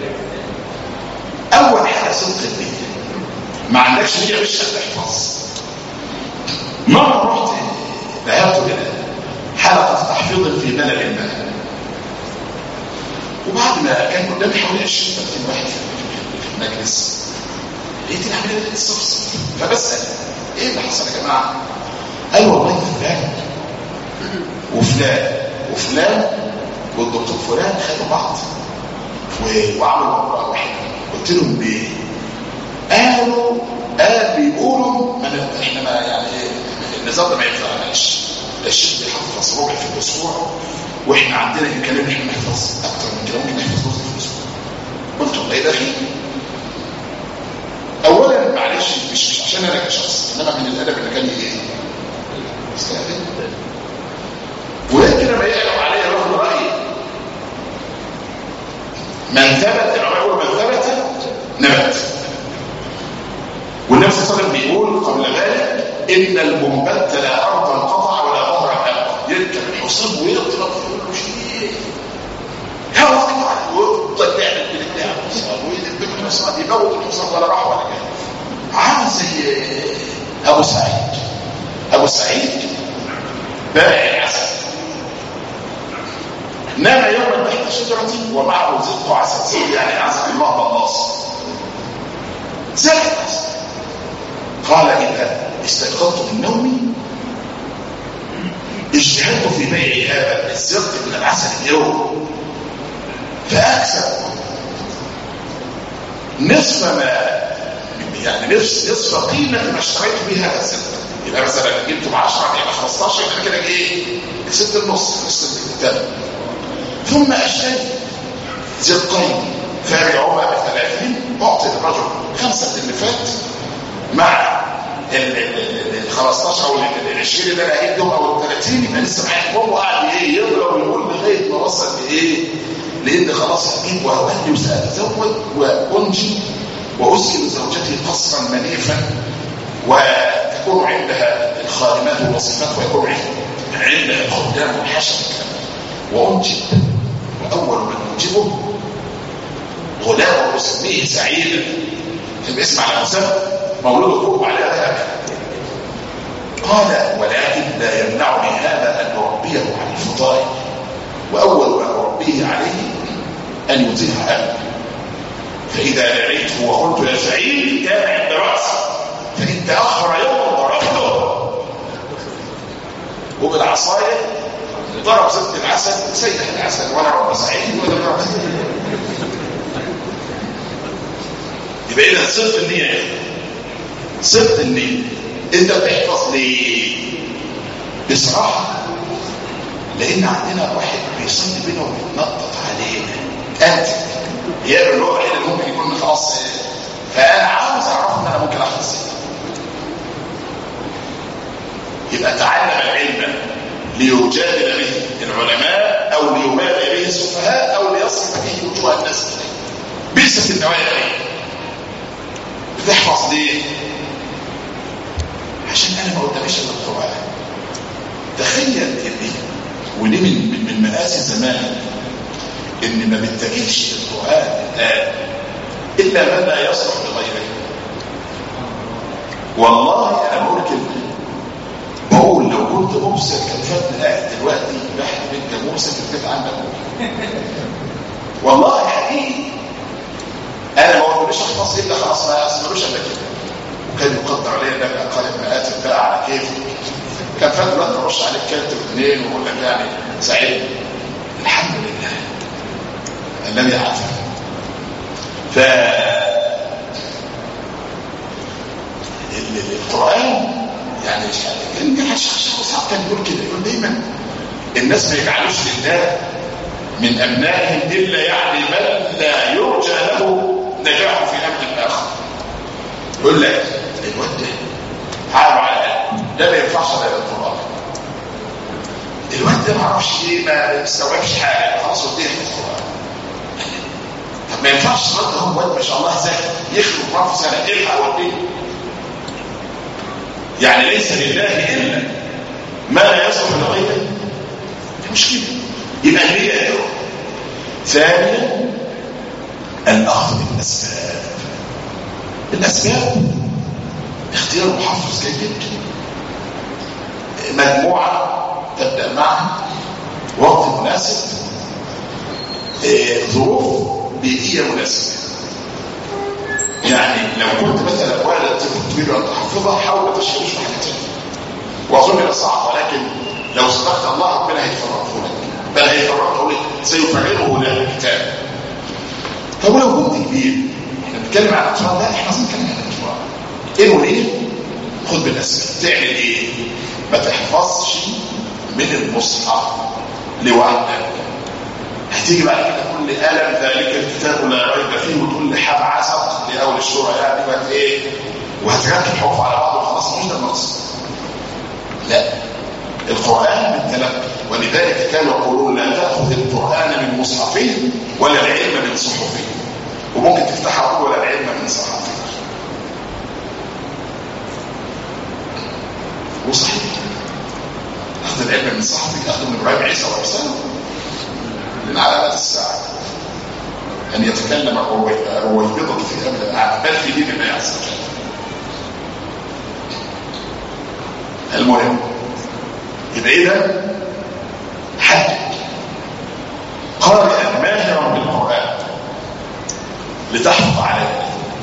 اول حاجه صدق النيه ما عندكش نيه مش هتحفظ مره رحت ذهبت الى حلقه تحفيظ في بلد ما وبعد ما كان قدامي حوالي 20 30 واحد في المجلس لقيت العمليه الصفصف فبسال ايه اللي حصل يا جماعه قال والله فلان وفلان وفلان والدكتور فلان خدوا بعض وعملوا مبروك واحد قلت لهم ليه؟ قالوا قال بيقولوا ما احنا ما يعني النظام ده ما ينفعناش الشيخ بيحفظ ربع في الاسبوع واحنا عندنا الكلام احنا نحفظ اكتر من كده ممكن نحفظ جزء في الاسبوع قلت والله ايه ده خير اولا معلش مش مش عشان انا كشخص انما من الادب اللي كان ايه استهدف ولكن لما يقرأ عليه رجل رأي من ثبت العلماء يقول من ثبت نبت والنبي صلى الله عليه وسلم بيقول قبل ذلك ان المنبت لا ارض انقطع ولا ظهر ابقى يركب الحصان ويضرب يقول له شيء يا الله ويفضل يعمل بالاثنين الحصان ويدب الحصان يموت الحصان ولا راح ولا جاي عامل زي ابو سعيد ابو سعيد بائع العسل نام يوما تحت شجرة ومعه زبط عسل زبط يعني عسل الله بالناص زاد العسل قال إذا استيقظت من نومي اجتهدت في بيع هذا الزبط من العسل اليوم فأكسب نصف ما يعني نصف نصف قيمة ما اشتريت بها هذا الزبط يبقى مثلا جبته ب 10 يبقى 15 يبقى كده ايه؟ كسبت النص كسبت الثمن ثم اشتري زبقين فابيعهما ب 30 اعطي الرجل خمسه اللي فات مع ال 15 او ال 20 اللي انا هجيبهم او ال 30 يبقى لسه معايا هو قاعد ايه يضرب ويقول لغايه ما وصل لايه؟ لان خلاص هجيب وهولي وساتزوج وانجي واسكن زوجتي قصرا منيفا وتكون عندها الخادمات والوصفات ويكون عندها الخدام والحشم وانجب واول من انجبه غلام اسميه سعيد الاسم على مسمى مولود فوق على ذهب قال ولكن لا يمنعني هذا ان اربيه على الفضائل واول ما اربيه عليه ان يطيع ابي فاذا دعيته وقلت يا سعيد كان عند راسي فان تاخر وبالعصايه ضرب ست العسل وسيح العسل ولا رب سعيد ولا رب يبقى اذا صدق النيه يا اخي صدق النيه انت بتحفظ ليه بصراحه لان عندنا واحد بيصلي بينا وبيتنطط علينا انت هي اللي هو الوحيد اللي ممكن يكون خلاص فانا عاوز اعرف ان انا ممكن احفظ يبقى تعلم العلم ليجادل به العلماء او ليبالي به السفهاء او ليصرف به وجوه الناس بئست النوايا بتحفظ ليه عشان انا ما قداميش الا القران تخيل ان ودي من من, من مآسي زمان ان ما بتجدش القران الان الا من لا يصلح لغيره والله انا بقول كلمه بقول لو كنت مبصر كان فاتني قاعد دلوقتي بحت بنت جاموسه في البيت عندك والله حقيقي انا ما قلتليش احفظ الا خلاص ما اسمعوش الا كده وكان يقدر عليا انك اقل المآتب بقى على كيفك كان فات دلوقتي ارش عليك كارت واثنين واقول لك يعني سعيد الحمد لله الذي عافاك ف القران يعني كان كان صعب كان بيقول كده يقول دايما الناس ما يجعلوش لله من ابنائهم الا يعني من لا يرجى له نجاح في امر اخر يقول لك الواد ده تعالوا على ده ما ينفعش غير القران الواد ده ما اعرفش ليه ما استوعبش حاجه خلاص وديه في القران طب ما ينفعش الواد ده هو واد ما شاء الله ذكي يخرج قران في سنه الحق وديه يعني ليس لله الا ما لا يصلح لغيره مش كده يبقى هي ثانيا الاخذ بالاسباب الاسباب اختيار محفظ جيد مجموعه تبدا معها وقت مناسب ظروف بيئيه مناسبه يعني لو كنت مثلا والد تريد ان تحفظها حاول ما تشغلش بحاجه ثانيه واظن ده صعب ولكن لو صدقت الله ربنا هيفرقه لك بل هيفرقه لك سيفرغه لك الكتاب طب ولو كنت كبير احنا بنتكلم عن الاطفال لا احنا عايزين نتكلم عن الاطفال ايه وليه خد بالاسباب تعمل ايه ما تحفظش من المصحف لوحدك هتيجي بعد كده تقول لي ألم ذلك الكتاب لا ريب فيه وتقول لي حب عسق لأول الشورى يعني بقى ايه وهتركب حروف على بعض وخلاص مش ده المقصد لا القرآن من تلقي ولذلك كانوا يقولون لا تأخذ القرآن من مصحفه ولا العلم من صحفه وممكن تفتحها ولا العلم من صحفه وصحيح أخذ العلم من صحفك أخذ من إبراهيم عيسى وأرسله من علامات الساعة أن يتكلم الرويبضة في أمر الأعلى بل في دين الله عز وجل المهم يبقى إذا حدد قارئا ماهرا بالقرآن لتحفظ عليه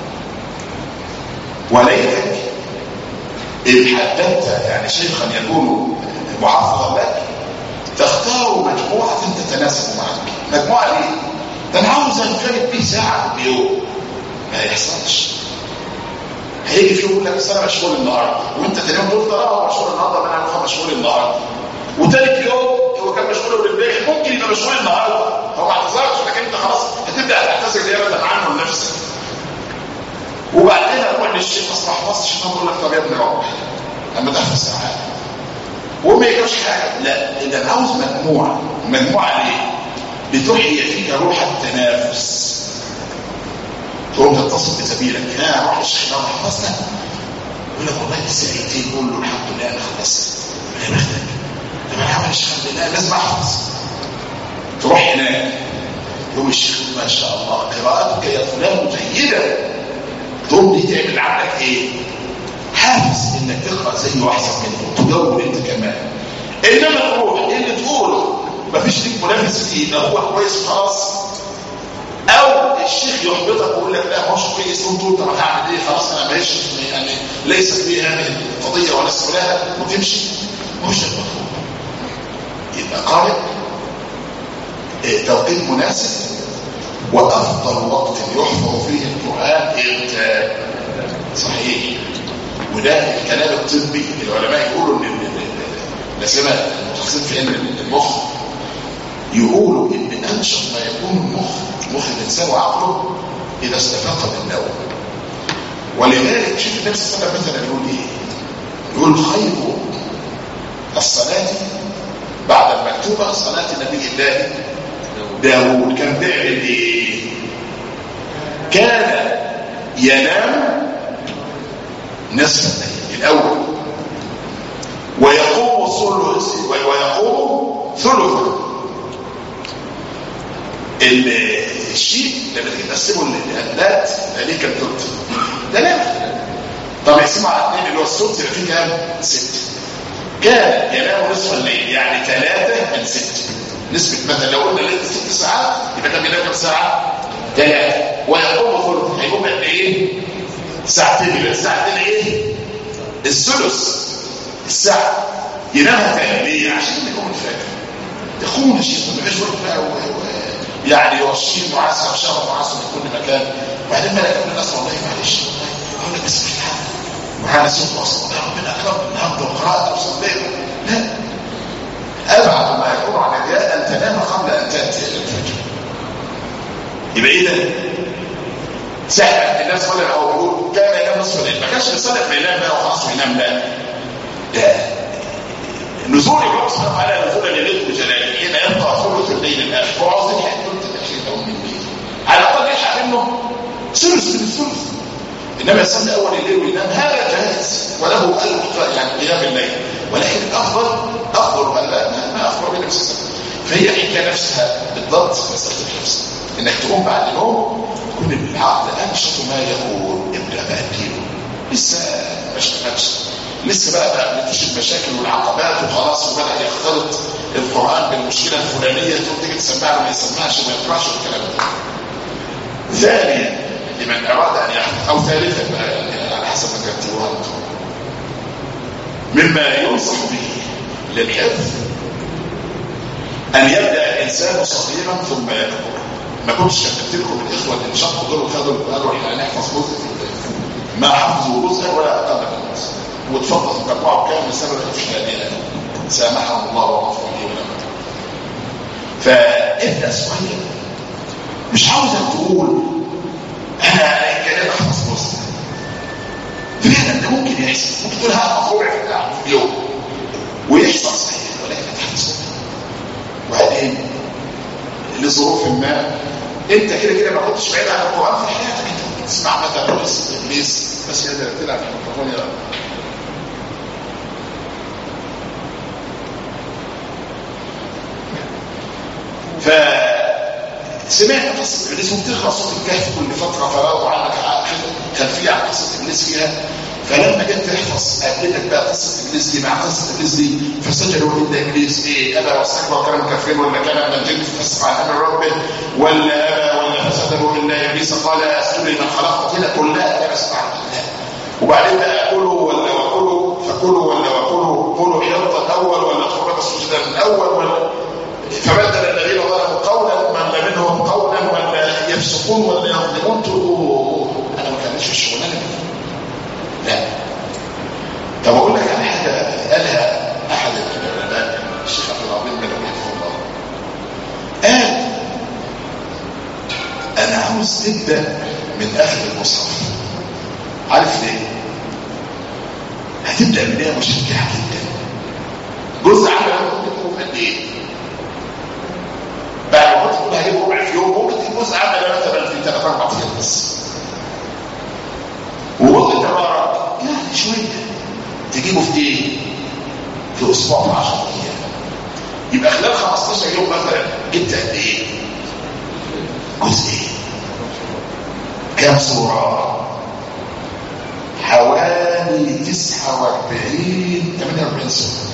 وليتك إن حددت يعني شيخا يكون محفظا لك تختار مجموعة تتناسب معك مجموعة ليه؟ ده انا عاوز انفرد بيه ساعة في اليوم ما يحصلش هيجي فيه يقول لك انا مشغول النهارده وانت تاني يوم تقول اه مشغول النهارده ما انا مشغول النهارده وتالت يوم هو كان مشغول امبارح ممكن يبقى مشغول النهارده هو ما اعتذرش لكن انت خلاص هتبدا تعتذر زياده عنه لنفسك وبعدين اروح للشيخ اصل حفظت الشيطان يقول لك طب يا ابني روح لما تحفظ ساعات وما يجوش حاجة لا إذا أنا عاوز مجموعة مجموعة ليه لتحيي فيك روح التنافس تقوم تتصل بزميلك يا روح الشيخ لو حفظت يقول لك والله لسه ايتين قول له الحمد لله انا خلصت يا بختك طب انا عامل الشيخ الحمد لله لازم احفظ تروح هناك يقول الشيخ ما شاء الله قراءتك يا فلان جيده تقوم دي تعمل عندك ايه حافز انك تقرا زيه واحسن منه تدور انت كمان انما تروح اللي تقوله مفيش ليك منافس فيه ده هو كويس خلاص او الشيخ يحبطك ويقول لك لا مش كويس وانت قلت طب هعمل ايه خلاص انا ماشي يعني ليست لي هذه القضيه ولا لها وتمشي مش المطلوب يبقى قارئ توقيت مناسب وافضل وقت يحفظ فيه القران امتى صحيح وده الكلام الطبي العلماء يقولوا ان لا سيما المتخصصين في علم المخ يقولوا ان انشط ما يكون المخ مخ الانسان وعقله اذا استفاق بالنوم ولذلك شوف النبي صلى الله عليه وسلم مثلا يقول ايه يقول خير الصلاه بعد المكتوبه صلاه نبي الله داوود كان بيعمل ايه كان ينام نصف الليل الاول ويقوم ثلث ويقوم ثلثا الشيء لما تيجي تقسمه للأدلات ليه كان ثلث ثلاثة طب يقسمه على اثنين اللي هو الثلث يبقى فيه كام؟ ست كان ينام نصف الليل يعني ثلاثة من ست نسبة مثلا لو قلنا الليل ست ساعات يبقى كان بينام كام ساعة؟ ثلاثة ويقوم ثلث هيقوم قد ايه؟ ساعتين يبقى الساعتين ايه؟ الثلث الساعة ينامها تاني ليه؟ عشان يقوم الفجر يقوم الشيخ ما بقاش وقت بقى يعني يوشيه معسكر شهر معسكر في كل مكان وبعدين ما يقول الناس والله معلش اقول لك بس مش الحال معانا صوت اصلا والله ربنا اكرم النهارده وقرات وصليت لا ابعد ما يكون عن الرياء ان تنام قبل ان تاتي الفجر يبقى اذا ساعة الناس قال او بيقول كان ينام نصف الليل ما كانش بيصلي في ينام بقى وخلاص وينام لا ده نزول الله سبحانه وتعالى نزول ليلته بجلاله حين يبقى ثلث الليل الاخر وعاوزين يحكي ثلث الاخير ده من الليل على الاقل يلحق منه ثلث من الثلث انما يصلي اول الليل وينام هذا جائز وله الف يعني قيام الليل ولكن الافضل افضل ما لا ما افضل من نفسه فهي حكى نفسها بالضبط مساله الحفظ انك تقوم بعد النوم تكون العقل انشط ما يكون ابدا بقى اديله لسه ما اشتغلش لسه بقى بقى مفيش المشاكل والعقبات وخلاص وبدا يختلط القران بالمشكله الفلانيه تقوم تيجي تسمع له ما يسمعش ما يقراش الكلام ده. ثانيا لمن اراد ان يحفظ او ثالثا بقى على حسب ما ترتيبها مما ينصح به للحفظ ان يبدا الانسان صغيرا ثم يكبر ما كنتش كتبت لكم الاخوه اللي انشقوا دول وخدوا قالوا احنا هنحفظ جزء ما حفظوا جزء ولا اقل من جزء وتفضل تجمعوا كام بسبب الافشاليه سامحهم الله وغفر لي ولهم فابدا صغير مش عاوزك تقول انا كده احفظ جزء فعلا ده ممكن يحصل ممكن تقول هذا ربع في اليوم ويحصل صحيح ولكن تحفظ وبعدين لظروف ما انت كده كده ما كنتش بعيد عن القران في حياتك انت تسمع مثلا قصه ابليس بس كده تلعب في الميكروفون يا فسمعت قصه ابليس وبتقرا صوت الكهف كل فتره فراغ عنك خلفيه عن قصه ابليس فيها فلما جيت تحفظ قابلتك بقى قصه ابليس دي مع قصه ابليس دي فسجدوا عند ابليس ايه ابى واستكبر وكان كافرين ولا كان من الجن ففسق عن امر ربه ولا ابى ولا فسجدوا الا ابليس قال اسجد لمن خلقت كده كلها لا استعن بالله وبعدين بقى كلوا ولا وكلوا فكلوا ولا وكلوا كلوا حيطه الاول ولا تفرق السجدان الاول ولا فبدل الذين ظلموا قولا من منهم قولا ولا يفسقون ولا يظلمون تقولوا انا ما كانش في الشغلانه دي لا طب اقول لك على حاجه قالها احد العلماء الشيخ عبد العظيم بن رحمه الله قال انا عاوز تبدا من اخر المصحف عارف ليه هتبدا بدايه مشجعه جدا جزء عمل ممكن قد ايه بعد ما تقول هجيب ربع في يوم ممكن جزء عمل مثلا في ثلاث اربع ايام بس وجزء تبارك يعني شويه تجيبه في ايه في اسبوع في 10 ايام يبقى خلال 15 يوم مثلا جبت قد ايه جزئين كام صوره حوالي 49 48 صوره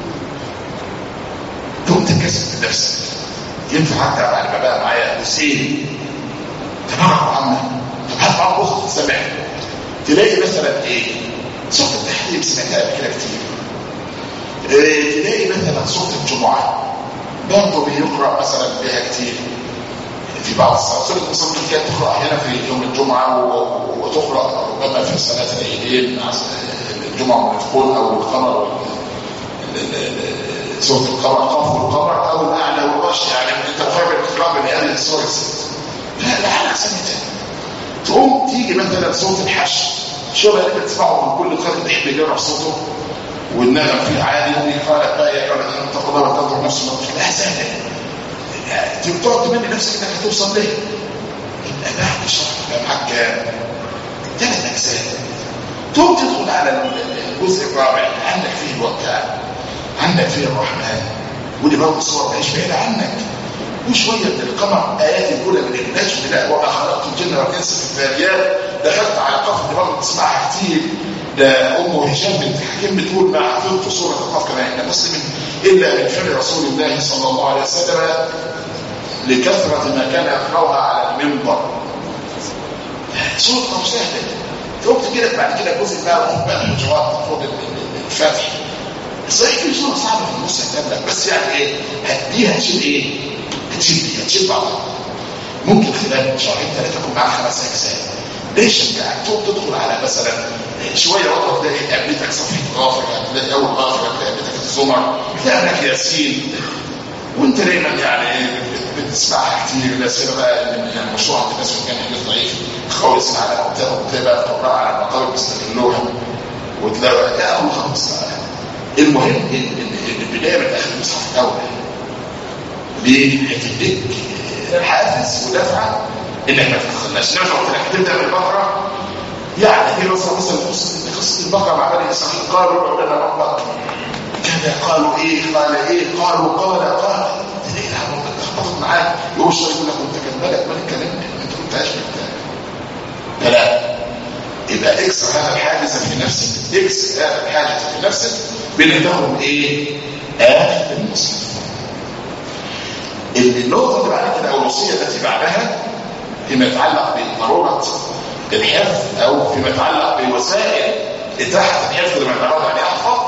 تقوم تكسب بنفسك ينفع حتى بعد ما بقى معايا حسين تبارك وعمه طب هات معاك اخت سمع تلاقي مثلا ايه صوت التحريم سمعتها قبل كده كتير إيه تلاقي مثلا صوت الجمعه برضه بيقرأ مثلا بها كتير في بعض الصلاه سوره المصلين كانت تقرا احيانا في يوم الجمعه و- وتقرا ربما في صلاه العيدين مع الجمعه والفقود او القمر ال- ال- ال- سوره القمر قاف والقمر او الاعلى والرش يعني انت مفرق القراءه بين هذه السور الست لا لا على سنه تقوم تيجي مثلا صوت الحشر شو بقى اللي بتسمعه من كل قارئ بيحب يجرب صوته والنغم فيه عالي ويقرا لك بقى يقرا لك انت قضاء وتنظر نفس الوقت لا سهله تبقى تقعد تمني نفسك انك هتوصل ليه يبقى بعد شهر يبقى معاك كام ثلاث اجزاء تقوم تدخل على الجزء الرابع عندك فيه الوقت عندك فيه الرحمن ودي برضه صور مش بعيده عنك وشويه من القمر ايات الاولى من النجم لا وما خلقت الجن والانس في الذاريات دخلت على القف دي برضه بتسمعها كتير ده ام هشام بنت حكيم بتقول ما حفظت سوره القف كما عند مسلم الا من فعل رسول الله صلى الله عليه وسلم لكثره ما كان يقراها على المنبر سوره القف سهله تقوم تجي لك بعد كده جزء بقى وخد بقى الحجرات خد الفتح صحيح في صوره صعبه في النص هتقابلك بس يعني ايه دي هتشيل ايه؟ هتشيل دي هتشيل بعضها ممكن خلال شهرين ثلاثه يكون معاك خمس اجزاء ليش شجعك تقوم تدخل على مثلا شويه وقت تلاقي قابلتك صفحه غافر هتلاقي اول غافر هتلاقي قابلتك الزمر تلاقي لك ياسين وانت دايما يعني بتسمعها كتير لا سيما بقى ان يعني مشروع عند الناس كان حديث ضعيف خالص على منطقه وتلاقي بقى تقرا على المقابر بيستغلوها وتلاقي يا الله خلاص المهم ان ان البدايه من اخر المصحف الاول ليه؟ هتديك حافز ودفعه انك ما تتخلاش انما لو انك تبدا بالبقره يعني هي مثلا مثلا قصه قصه البقره مع بني اسرائيل قالوا ادعوا لنا ربك كذا قالوا ايه قال ايه قالوا قال قال ليه لخبطت معاك يقول الشيخ يقول لك انت كان بالك مالك كلام انت كنت عايش لا يبقى اكسر هذا الحاجز في نفسك اكسر هذا الحاجز في نفسك بنتهم ايه اخر المصحف النقطه اللي بعد كده او الوصيه التي بعدها فيما يتعلق بضروره الحفظ او فيما يتعلق بوسائل اتاحه الحفظ لمن اراد ان يحفظ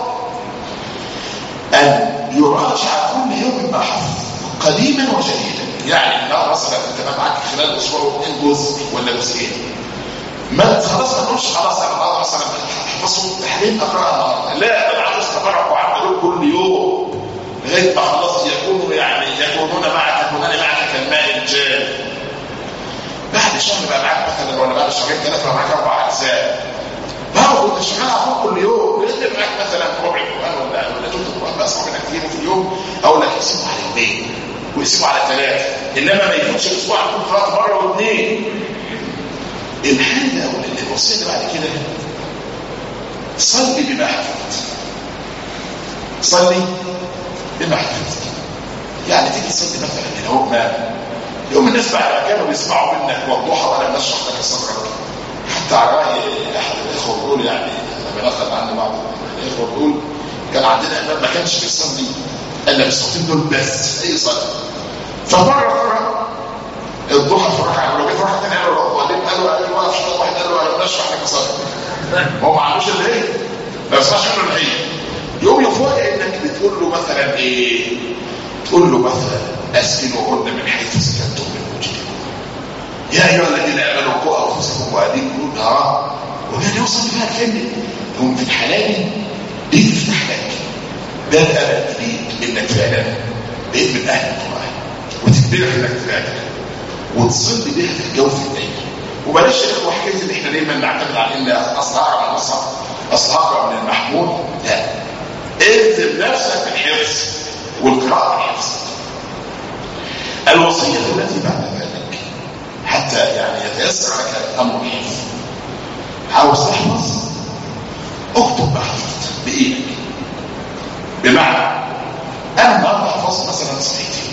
ان يراجع كل يوم ما حفظ قديما وجديدا يعني النهارده مثلا انت معاك خلال اسبوع اثنين جزء ولا جزئين ما خلاص ما تقولش خلاص انا النهارده مثلا حفظوا تحليل اقراها النهارده لا انا عاوز تبرع وعملوا كل يوم لغايه ما خلاص يكونوا يعني يكونون معك يكونان معك كالماء الجاري بعد شهر بقى معاك مثلا ولا بعد شهرين ثلاثه معاك اربع اجزاء برضه انت شغال على كل يوم لان معاك مثلا ربع القران ولا ولا ثلث القران بس ربنا كتير في اليوم اقول لك اقسمه على يومين واقسمه على ثلاثه انما ما يكونش الاسبوع يكون قراءه مره واثنين الحاجه او الوصيه اللي بعد كده صلي بما حفظت صلي بما حفظت يعني تيجي تصلي مثلا كده هو ما يوم الناس بعد ما كانوا بيسمعوا منك والضحى وانا بنشرح لك صدرك حتى على راي احد الاخوه بيقول يعني لما نقل عنه بعض الاخوه بيقول كان عندنا امام ما كانش بيصلي الا بالصوتين دول بس اي صلاه فمره مره الضحى في الركعه لو جيت ركعه ثانيه قالوا وبعدين قالوا قالوا واقف شويه واحد قال له انا بنشرح لك صلاه هو ما عندوش اللي هي ما بيسمعش منه اللي هي يوم يفوجئ انك بتقول له مثلا ايه تقول له مثلا اسكنوهن من حيث سكنتم من وجدكم يا ايها الذين امنوا قوا انفسكم واهليكم نارا وكان يوصل فيها الكلمه هم في الحلال دي تفتح لك ده الامل ليك انك فعلا بقيت من اهل القران وتتبرع انك تراجع وتصلي بها في الجو في الليل وبلاش يا اخوه حكايه ان احنا دايما نعتمد على ان اصل اقرا من المصحف اصل اقرا من المحمول لا الزم نفسك بالحفظ والقراءه بالحفظ الوصيه التي بعد ذلك حتى يعني يتيسر لك امر الحفظ عاوز تحفظ اكتب ما حفظت بايدك بمعنى انا النهارده حفظت مثلا صفحتين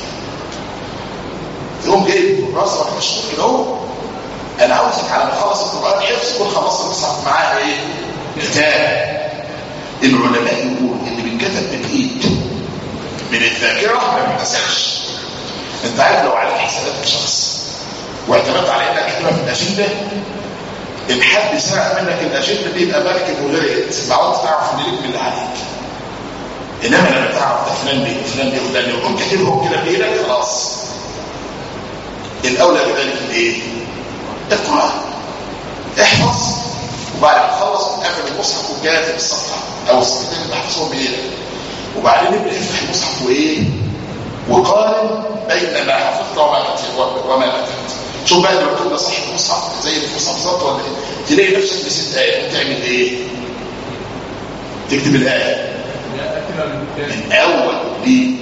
تقوم جايب راسك مشغول كده اهو انا عاوزك على ما اخلص القران حفظ كل خلصت المصحف معاه ايه كتاب العلماء يقولوا اللي بيتكتب بالايد من الذاكره ما بيتنساش انت عارف لو عليك حسابات شخص واعتمدت على انك تكتبها في الاجنده ان حد سرق منك الاجنده دي يبقى مركب وغرقت ما عدتش تعرف ان ليك من اللي عليك انما لما تعرف ده فلان بيه فلان بيه وفلان بيه وكنت كاتبهم كده بايدك خلاص الاولى بذلك الايه؟ القران احفظ وبعد ما تخلص قفل المصحف وكاتب الصفحه او الصفحتين اللي تحفظهم بايدك وبعدين ابدا افتح المصحف وايه؟ وقارن بين ما حفظت وما كتبت وما كتبت شوف بقى لو كنا صح المصحف زي اللي في المصحف بالظبط ولا ايه؟ تلاقي نفسك نسيت ايه تعمل ايه؟ تكتب الايه من اول ليك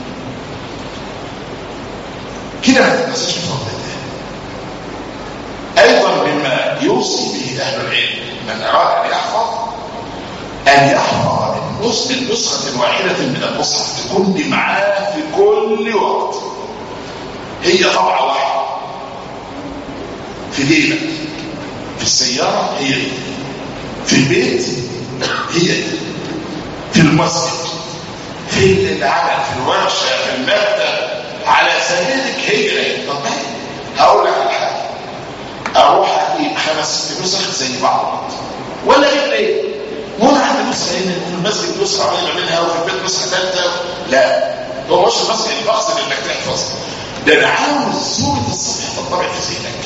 كده ما تتنساش بفضل الله ايضا مما يوصي به اهل العلم من اراد ان يحفظ ان يحفظ من نسخ من نسخه واحده من المصحف تكون معاه في كل وقت هي طبعه واحده في جيبك في السياره هي دي في البيت هي دي في المسجد في العمل في الورشه في المكتب على سبيلك هي دي طب هقول لك على حاجه اروح اجيب خمس ست نسخ زي بعض ولا غير ايه وانا عندي نسخه هنا في المسجد نسخه قريبه منها وفي البيت نسخه ثالثه لا هو مش المسجد المقصد انك تحفظ ده انا عاوز صوره الصفحه تطبع في ذهنك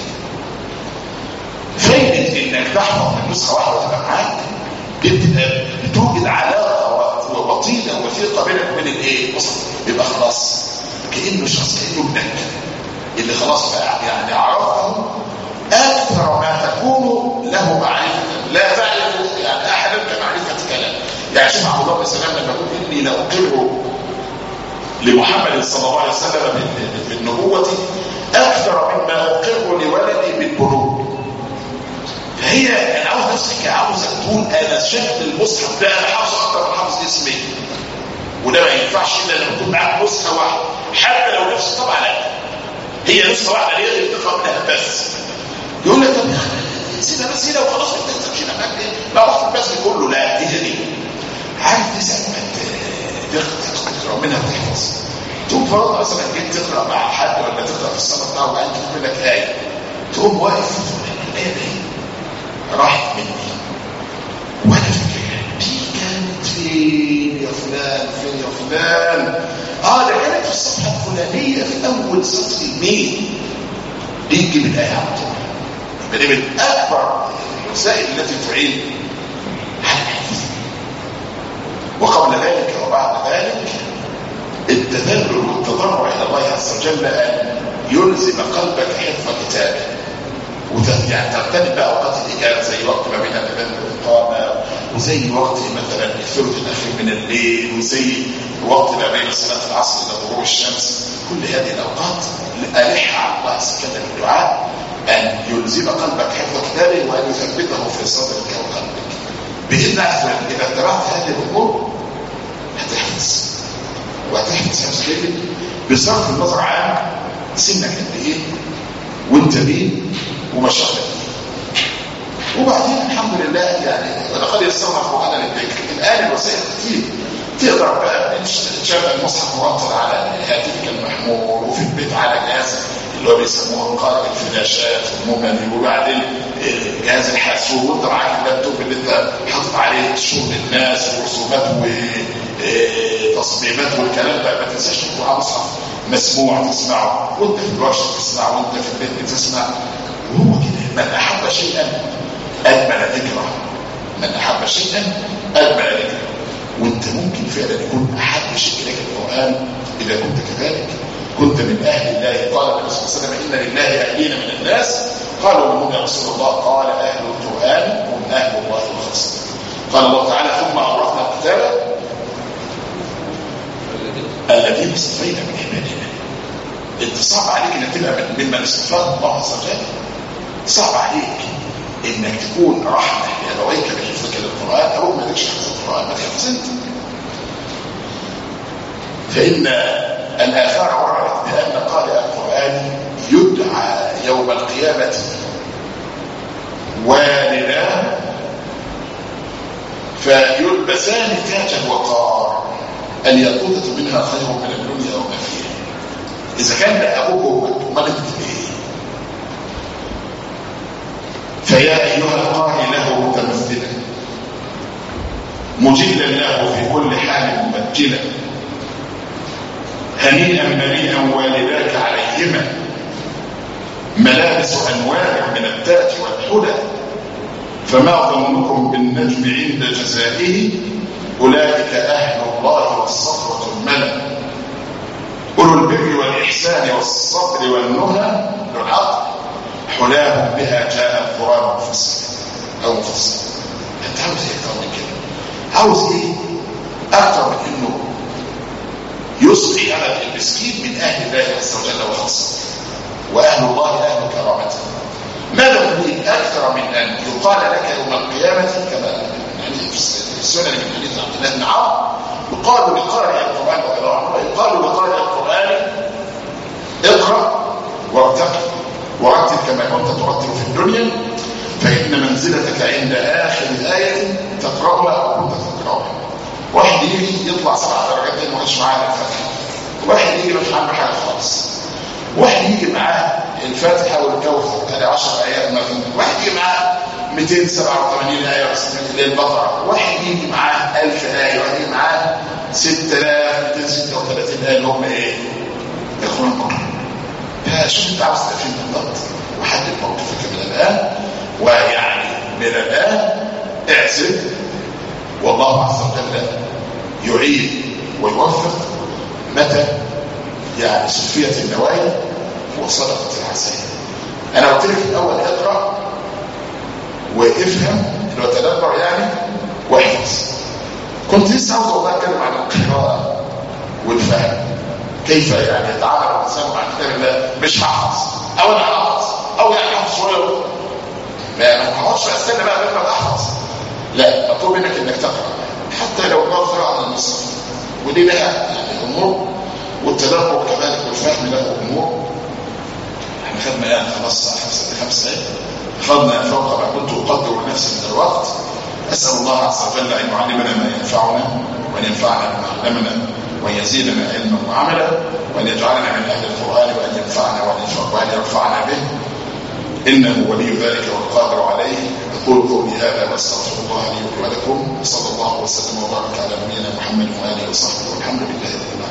فايده انك تحفظ من نسخه واحده وتبقى معاك بتوجد علاقه وطيده وثيقه بينك وبين الايه؟ يبقى خلاص كانه شخص كانه ابنك اللي خلاص بقى يعني عرفه اكثر ما تكون له معرفه لا تعرف يعني احدا كمعرفه كلام يعني شوف عبد الله بن سلام لما يقول اني لاقر لمحمد صلى الله عليه وسلم بالنبوه اكثر مما اقر لولدي بالبلوغ فهي انا عاوز نفسك عاوزك تقول انا شكل المصحف ده انا حافظ اكتر من حافظ اسمي وده ما ينفعش الا لما يكون معاك نسخه واحده حتى لو نفس طبعا لا هي نسخه واحده ليه اللي بتقرا منها بس يقول لك طب يا اخي سيبها بس هنا وخلاص ما تنساش هنا معاك ايه لا بحفظ بس كله لا هي دي عارف تسال تقرا منها وتحفظ تقوم فرض مثلا جيت تقرا مع حد ولا تقرا في الصلاه بتاعه وبعدين تكتب لك ايه تقوم واقف الايه دي راحت مني وانا فاكرها دي كانت فين يا فلان فين يا فلان اه ده كانت في الصفحه الفلانيه في اول سطر مين دي تجيب الايه على طول يبقى دي من اكبر الوسائل التي تعين على الحفظ وقبل ذلك وبعد ذلك التذلل والتضرع الى الله عز وجل ان يلزم قلبك حفظ كتابه يعني تغتنم بقى اوقات الاجابه زي وقت ما بين الاذان والاقامه وزي وقت مثلا الثلث الاخير من الليل وزي وقت ما بين صلاه العصر الى طلوع الشمس كل هذه الاوقات الح على الله عز وجل بالدعاء ان يلزم قلبك حفظ كتابه وان يثبته في صدرك وقلبك باذن الله اذا اتبعت هذه الامور هتحفظ وهتحفظ حفظ جيد بصرف النظر عن سنك قد ايه وانت مين ومشاغل وبعدين الحمد لله يعني ولقد يسرنا القران للذكر الان الوسائل كتير تقدر بقى تشغل المصحف مرتب على هاتفك المحمول وفي البيت على جهاز اللي هو بيسموه قارئ الفلاشات المملي وبعدين جهاز الحاسوب وانت معاك اللابتوب اللي انت حاطط عليه شغل الناس ورسومات وتصميمات والكلام ده ما تنساش تكون على مصحف مسموع تسمعه وانت في الورشه تسمعه وانت في البيت بتسمع وهو كده من احب شيئا اجمل ذكره من احب شيئا اجمل ذكره وانت ممكن فعلا يكون احب شيء اليك القران اذا كنت كذلك كنت من اهل الله قال النبي صلى الله عليه وسلم ان لله اهلين من الناس قالوا من هم يا رسول الله قال اهل القران هم اهل الله وخاصته قال الله تعالى ثم اورثنا الكتاب الذين اصطفينا من عبادنا انت صعب عليك انك تبقى ممن اصطفاه الله عز وجل صعب عليك انك تكون رحمه لابويك بحفظك للقران او ما لكش حفظ القران ما تحفظ انت فان الاثار وردت بان قارئ القران يدعى يوم القيامه والداه فيلبسان تاج الوقار الياقوتة منها خير من الدنيا وما فيها إذا كان ده أبوك وأمك أمال أنت إيه؟ فيا أيها القارئ له متمثلا مجلا له في كل حال متنجلا هنيئا مريئا والداك عليهما ملابس انوار من التاج والحلى فما ظنكم بالنجم عند جزائه اولئك اهل الله والصفوه الملا اولو البر والاحسان والصبر والنهى العقل حلاهم بها جاء القران مفصل او مفصل انت عاوز ايه اكتر من كده عاوز ايه اكتر من انه يصبح هذا المسكين من اهل الله عز وجل وخاصه واهل الله اهل كرامته ماذا تريد اكثر من ان يقال لك يوم القيامه كما يعني في السنن من حديث عبد الله بن عمرو يقال لقارئ القران رضي الله عنه يقال لقارئ القران اقرا وارتقي ورتل كما كنت ترتل في الدنيا فان منزلتك عند اخر ايه تقراها او كنت تقراها واحد يجي يطلع سبع درجات ما كانش معاه الفاتحه واحد يجي مش عنده حاجه خالص واحد يجي معاه الفاتحه والكوثر ادي 10 ايات مثلا واحد يجي معاه 287 ايه للبقره واحد يجي معاه 1000 ايه واحد يجي معاه 6236 ايه اللي هم ايه؟ يقولون القران فشوف انت عاوز تبقى فين بالضبط وحدد موقفك من الان ويعني من الان اعزل والله عز وجل يعيد ويوفق متى يعني صفية النوايا وصدقة العسير انا قلت لك الاول اقرا وافهم اللي هو تدبر يعني واحفظ كنت لسه عاوز والله اتكلم عن القراءه والفهم كيف يعني يتعامل الانسان مع كتاب الله مش هحفظ او انا هحفظ او يعني هحفظ شويه ما ما هقعدش استنى بقى لما احفظ لا مطلوب منك انك تقرا حتى لو ما قرأ عن المصحف ودي لها يعني امور والتدبر كذلك والفهم له امور احنا خدنا يعني خلاص خمسة خمس ايات خدنا فوق ما كنت اقدر لنفسي من الوقت اسال الله عز وجل ان يعلمنا ما ينفعنا وان ينفعنا بما علمنا وان يزيدنا علما وعملا وان يجعلنا من اهل القران وان ينفعنا وان يرفعنا به انه ولي ذلك والقادر عليه اقول قولي هذا واستغفر الله لي ولكم صلى الله وسلم وبارك على نبينا محمد واله وصحبه والحمد لله رب العالمين